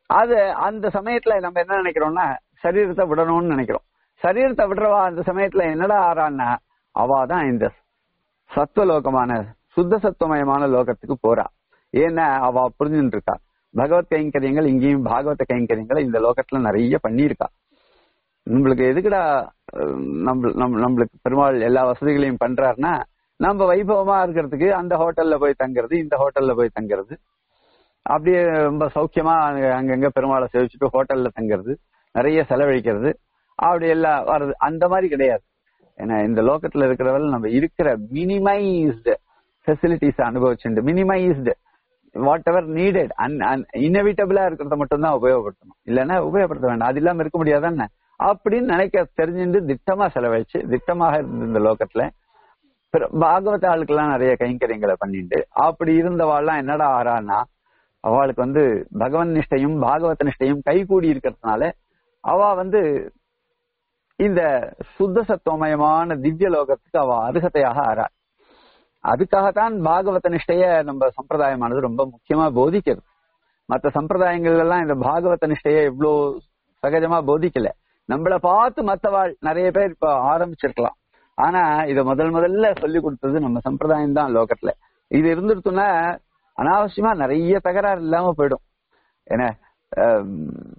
அது அந்த சமயத்துல நம்ம என்ன நினைக்கிறோம்னா சரீரத்தை விடணும்னு நினைக்கிறோம் சரீரத்தை விடுறவா அந்த சமயத்துல என்னடா ஆறான்னா அவா தான் இந்த சத்துவலோகமான சுத்த சத்துவமயமான லோகத்துக்கு போறா ஏன்னா அவ புரிஞ்சுட்டு இருக்கா பகவத் கைங்கரியங்கள் இங்கேயும் பாகவத கைங்கரியங்களை இந்த லோகத்துல நிறைய பண்ணியிருக்கா நம்மளுக்கு எதுக்குடா அஹ், நம்ம நம்ம- நம்மளுக்கு பெருமாள் எல்லா வசதிகளையும் பண்றாருன்னா நம்ம வைபவமா இருக்கிறதுக்கு அந்த ஹோட்டல்ல போய் தங்குறது இந்த ஹோட்டல்ல போய் தங்குறது அப்படியே ரொம்ப சௌக்கியமா அங்க- அங்கங்க பெருமாளை சேவிச்சுட்டு ஹோட்டல்ல தங்குறது நிறைய செலவழிக்கிறது அப்படி எல்லாம் வருது அந்த மாதிரி கிடையாது ஏன்னா இந்த லோகத்துல இருக்கிறவர்கள் நம்ம இருக்கிற மினிமைஸ்டு ஃபெசிலிட்டிஸ் அனுபவிச்சுண்டு மினிமைஸ்டு வாட் எவர் நீடட் இன்னவிட்டபிளா இருக்கிறத மட்டும் தான் உபயோகப்படுத்தணும் இல்லைன்னா உபயோகப்படுத்த வேண்டாம் அது இல்லாம இருக்க முடியாதானே அப்படின்னு நினைக்க தெரிஞ்சுட்டு திட்டமா செலவழிச்சு திட்டமாக இருந்த இந்த லோகத்துல பிற- பாகவத ஆளுக்கெல்லாம் நிறைய கைங்கரியங்களை பண்ணிட்டு அப்படி இருந்தவாள்லாம் என்னடா ஆறான்னா அவளுக்கு வந்து பகவன் நிஷ்டையும் பாகவத நிஷ்டையும் கைகூடி இருக்கிறதுனால அவ வந்து இந்த சுத்த சத்துவமயமான திவ்ய லோகத்துக்கு அவ அருகதையாக ஆறா அதுக்காகத்தான் பாகவத நிஷ்டைய நம்ம சம்பிரதாயமானது ரொம்ப முக்கியமா போதிக்கிறது மற்ற சம்பிரதாயங்கள் எல்லாம் இந்த பாகவத நிஷ்டைய இவ்வளோ சகஜமா போதிக்கல நம்மள பார்த்து மத்தவாள் நிறைய பேர் இப்ப ஆரம்பிச்சிருக்கலாம் ஆனா இத முதல் முதல்ல சொல்லி கொடுத்தது நம்ம சம்பிரதாயம் தான் லோகத்துல இது இருந்துருச்சுன்னா அனாவசியமா நிறைய தகராறு இல்லாம போயிடும் ஏன்னா ஆம்,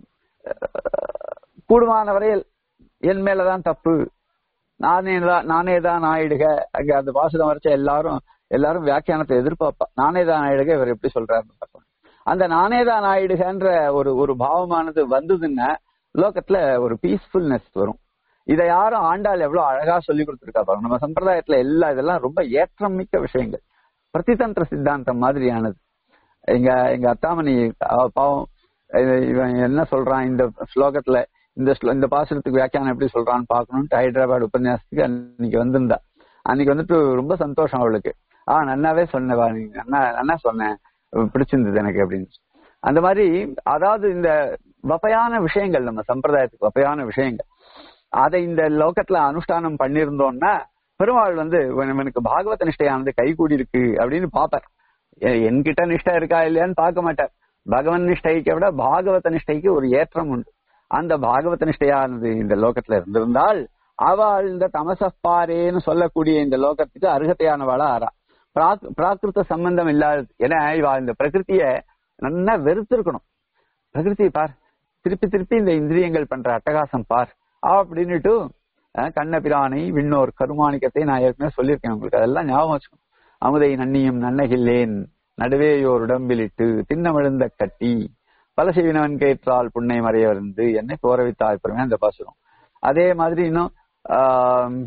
அஹ், கூடுமான வரையில் என் மேலதான் தப்பு நானே தான் நானே தான் ஆயிடுக அங்க அந்த வாசகம் வரைச்ச எல்லாரும் எல்லாரும் வியாக்கியானத்தை எதிர்பார்ப்பா நானே தான் ஆயிடுக இவர் எப்படி சொல்றாருன்னு பார்க்கணும் அந்த நானே தான் ஆயிடுகன்ற ஒரு ஒரு பாவமானது வந்ததுன்னா லோகத்துல ஒரு பீஸ்ஃபுல்னஸ் வரும் இதை யாரும் ஆண்டாள் எவ்வளவு அழகா சொல்லி கொடுத்திருக்கா பாருங்க நம்ம சம்பிரதாயத்துல எல்லா இதெல்லாம் ரொம்ப ஏற்றம் மிக்க விஷயங்கள் பிரதிதந்திர சித்தாந்தம் மாதிரியானது எங்க எங்க அத்தாமணி அவ பாவம் இது- இவன் என்ன சொல்றான் இந்த ஸ்லோகத்துல இந்த ஸ்லோ- இந்த பாசுரத்துக்கு வியாக்கியானம் எப்படி சொல்றான்னு பார்க்கணும்னு ஹைதராபாத் உபன்யாசத்துக்கு அன்னைக்கு வந்திருந்தா அன்னைக்கு வந்துட்டு ரொம்ப சந்தோஷம் அவளுக்கு ஆ நன்னாவே சொன்னவா நீ நன்னா நன்னா சொன்னேன் பிடிச்சிருந்தது எனக்கு அப்படின்னு அந்த மாதிரி அதாவது இந்த வகையான விஷயங்கள் நம்ம சம்பிரதாயத்துக்கு வகையான விஷயங்கள் அதை இந்த லோகத்துல அனுஷ்டானம் பண்ணியிருந்தோம்னா பெருமாள் வந்து இவனுக்கு பாகவத நிஷ்டையானது கைகூடி இருக்கு அப்படின்னு பாப்பார் எ- என்கிட்ட நிஷ்டை இருக்கா இல்லையான்னு பார்க்க மாட்டார் பகவன் நிஷ்டைக்கு விட பாகவத நிஷ்டைக்கு ஒரு ஏற்றம் உண்டு அந்த பாகவத நிஷ்டையானது இந்த லோகத்துல இருந்திருந்தால் அவள் இந்த தமசப்பாரேன்னு சொல்லக்கூடிய இந்த லோகத்துக்கு அருகதையானவாளா ஆறா பிராக்- பிராகிருத சம்பந்தம் இல்லாத ஏன்னா இவா இந்த பிரகிருத்திய நல்லா வெறுத்திருக்கணும் பிரகிருதியை பார் திருப்பி திருப்பி இந்த இந்திரியங்கள் பண்ற அட்டகாசம் பார் அப்படின்னுட்டு அஹ், கண்ணபிரானை விண்ணோர் கருமாணிக்கத்தை நான் ஏற்கனவே சொல்லியிருக்கேன் உங்களுக்கு அதெல்லாம் ஞாபகம் வச்சுக்கணும் அமுதை நன்னியும் நன்னகில்லேன் நடுவேயோர் உடம்பிலிட்டு திண்ணமிழுந்த கட்டி பல செய்வினவன் கேற்றால் புன்னை மறையவருந்து என்னை போரவித்தாய் பெருமே அந்த பாசுரம் அதே மாதிரி இன்னும் ஆம்,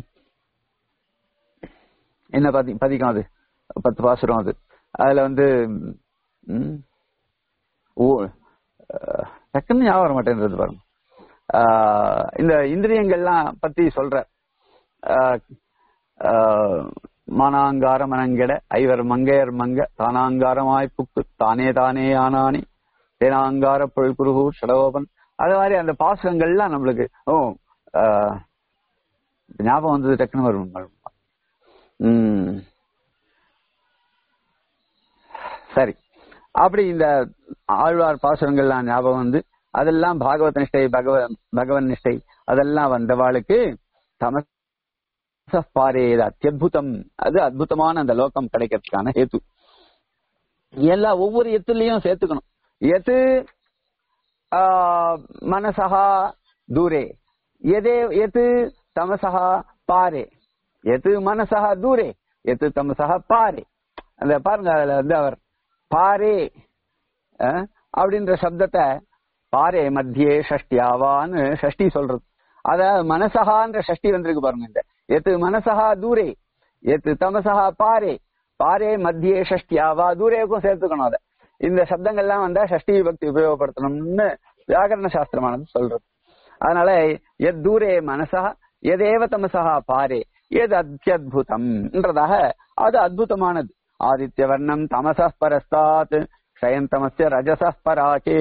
என்ன பதி பதிக்கும் அது பத்து பாசுரம் அது அதுல வந்து ம், ஓ அஹ், டக்குன்னு ஞாபகம் வர மாட்டேன்றது பாருங்க ஆஹ், இந்த இந்திரியங்கள்லாம் பத்தி சொல்ற ஆஹ், ஆஹ், மானாங்கார மனங்கெட ஐவர் மங்கையர் மங்க தானாங்காரமாய் புக்கு தானே தானே ஆனானி தேனாங்கார பொழுக்குருகூர் சடகோபன் அது மாதிரி அந்த பாசுரங்கள்லாம் நம்மளுக்கு ஓ ஆஹ், ஞாபகம் வந்தது டக்குன்னு வரும் உம் சரி அப்படி இந்த ஆழ்வார் பாசுரங்கள்லாம் ஞாபகம் வந்து அதெல்லாம் பாகவத நிஷ்டை பகவ பகவன் நிஷ்டை அதெல்லாம் வந்தவாளுக்கு தமசப்பாரே இது அத்தியுதம் அது அற்புதமான அந்த லோகம் கிடைக்கிறதுக்கான ஹேத்து எல்லா ஒவ்வொரு எத்துலயும் சேர்த்துக்கணும் எது மனசா தூரே எதே எது தமசா பாரே எது மனசா தூரே எது தமசா பாரே அந்த பாருங்க அதுல வந்து அவர் பாரே அஹ், அப்படின்ற சப்தத்தை பாரே மத்தியே ஷஷ்டியாவான்னு ஷஷ்டி சொல்றது அத மனசகான்ற ஷஷ்டி வந்திருக்கு பாருங்க இந்த எத்து மனசகா தூரே எத்து தமசகா பாரே பாரே மத்தியே ஷஷ்டியாவா தூரேக்கும் சேர்த்துக்கணும் அத இந்த சப்தங்கள்லாம் வந்தா ஷஷ்டி பக்தி உபயோகப்படுத்தணும்னு வியாகரண சாஸ்திரமானது சொல்றது அதனால எத் தூரே மனசா எதேவ தமசா பாரே எது அத்தியுதம்ன்றதாக அது அற்புதமானது ஆதித்ய வர்ணம் தமச பரஸ்தாத் ஷயந்தமஸ்ய ரஜச பராகே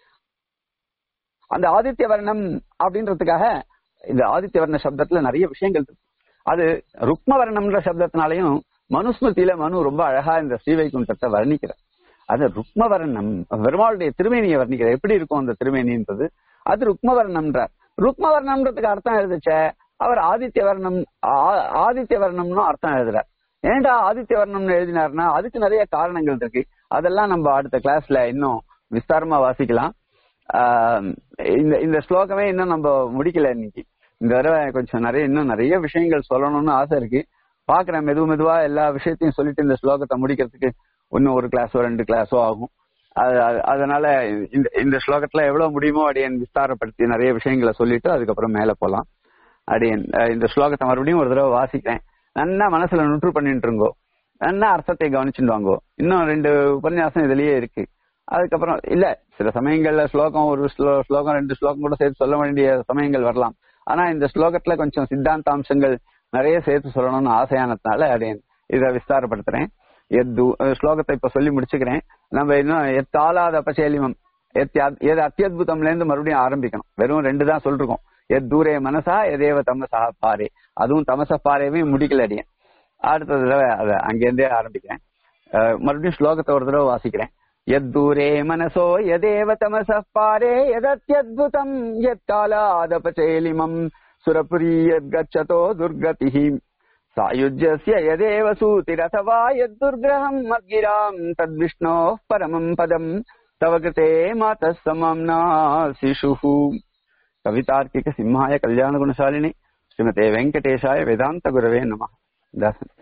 அந்த ஆதித்ய வர்ணம் அப்படின்றதுக்காக இந்த ஆதித்ய வர்ண சப்தத்துல நிறைய விஷயங்கள் இருக்கு அது ருக்ம வர்ணம்ன்ற சப்தத்தினாலையும் மனுஸ்மிருதியில மனு ரொம்ப அழகா இந்த ஸ்ரீவைகுண்டத்தை வர்ணிக்கிறார் அது ருக்மவர்ணம் பெருமாளுடைய திருமேனியை வர்ணிக்கிற எப்படி இருக்கும் அந்த திருமேனின்றது அது ருக்மவர்ணம்ன்றார் ருக்மவர்ணம்ன்றதுக்கு அர்த்தம் எழுதுச்ச அவர் ஆதித்ய வர்ணம் ஆ- ஆதித்ய வர்ணம்னு அர்த்தம் எழுதுறார் ஏன்டா ஆதித்ய வர்ணம்னு எழுதினார்னா அதுக்கு நிறைய காரணங்கள் இருக்கு அதெல்லாம் நம்ம அடுத்த கிளாஸ்ல இன்னும் விஸ்தாரமா வாசிக்கலாம் ஆஹ் இந்த இந்த ஸ்லோகமே இன்னும் நம்ம முடிக்கல இன்னைக்கு இந்த தடவை கொஞ்சம் நிறைய இன்னும் நிறைய விஷயங்கள் சொல்லணும்னு ஆசை இருக்கு பாக்குறேன் மெது மெதுவா எல்லா விஷயத்தையும் சொல்லிட்டு இந்த ஸ்லோகத்தை முடிக்கிறதுக்கு இன்னும் ஒரு கிளாஸோ ரெண்டு கிளாஸோ ஆகும் அது- அது- அதனால இந்த இந்த ஸ்லோகத்துல எவ்வளவு முடியுமோ அடியன் விஸ்தாரப்படுத்தி நிறைய விஷயங்களை சொல்லிட்டு அதுக்கப்புறம் மேல போலாம் அடியன் அஹ் இந்த ஸ்லோகத்தை மறுபடியும் ஒரு தடவை வாசிக்கிறேன் நல்லா மனசுல நுற்று பண்ணிட்டு இருங்கோ நல்லா அர்த்தத்தை கவனிச்சுட்டு வாங்கோ இன்னும் ரெண்டு உபன்யாசம் இதுலயே இருக்கு அதுக்கப்புறம் இல்ல சில சமயங்கள்ல ஸ்லோகம் ஒரு ஸ்லோ- ஸ்லோகம் ரெண்டு ஸ்லோகம் கூட சேர்த்து சொல்ல வேண்டிய சமயங்கள் வரலாம் ஆனா இந்த ஸ்லோகத்துல கொஞ்சம் சித்தாந்த அம்சங்கள் நிறைய சேர்த்து சொல்லணும்னு ஆசையானதுனால அடியன் இதை விஸ்தாரப்படுத்துறேன் எத்து ஸ்லோகத்தை இப்ப சொல்லி முடிச்சுக்கிறேன் நம்ம இன்னும் எத்தாலாத பசேலிமம் எது அத்தியுதம்ல இருந்து மறுபடியும் ஆரம்பிக்கணும் வெறும் ரெண்டு தான் சொல்லிருக்கோம் எத் தூரே மனசா எதேவ தமசா பாரே அதுவும் தமச பாரேவே முடிக்கல அடியேன் அடுத்த தடவை அதை அங்கேருந்தே ஆரம்பிக்கிறேன் அஹ் மறுபடியும் ஸ்லோகத்தை ஒரு தடவை வாசிக்கிறேன் எத்தூரே மனசோ எதேவ தமச பாரே எதத்யத்புதம் எத்தாலாதபச்சேலிமம் சுரபுரி யத்கச்சதோ துர்கதிஹி सायुज्यस्य यदेव सूतिरथवा यद्दुर्ग्रहम् मद्गिराम् तद्विष्णोः परमम् पदम् तव कृते मातः समाम्ना शिशुः कवितार्किक सिंहाय कल्याणगुणशालिनि श्रीमते वेङ्कटेशाय वेदान्तगुरवे नमः दासन्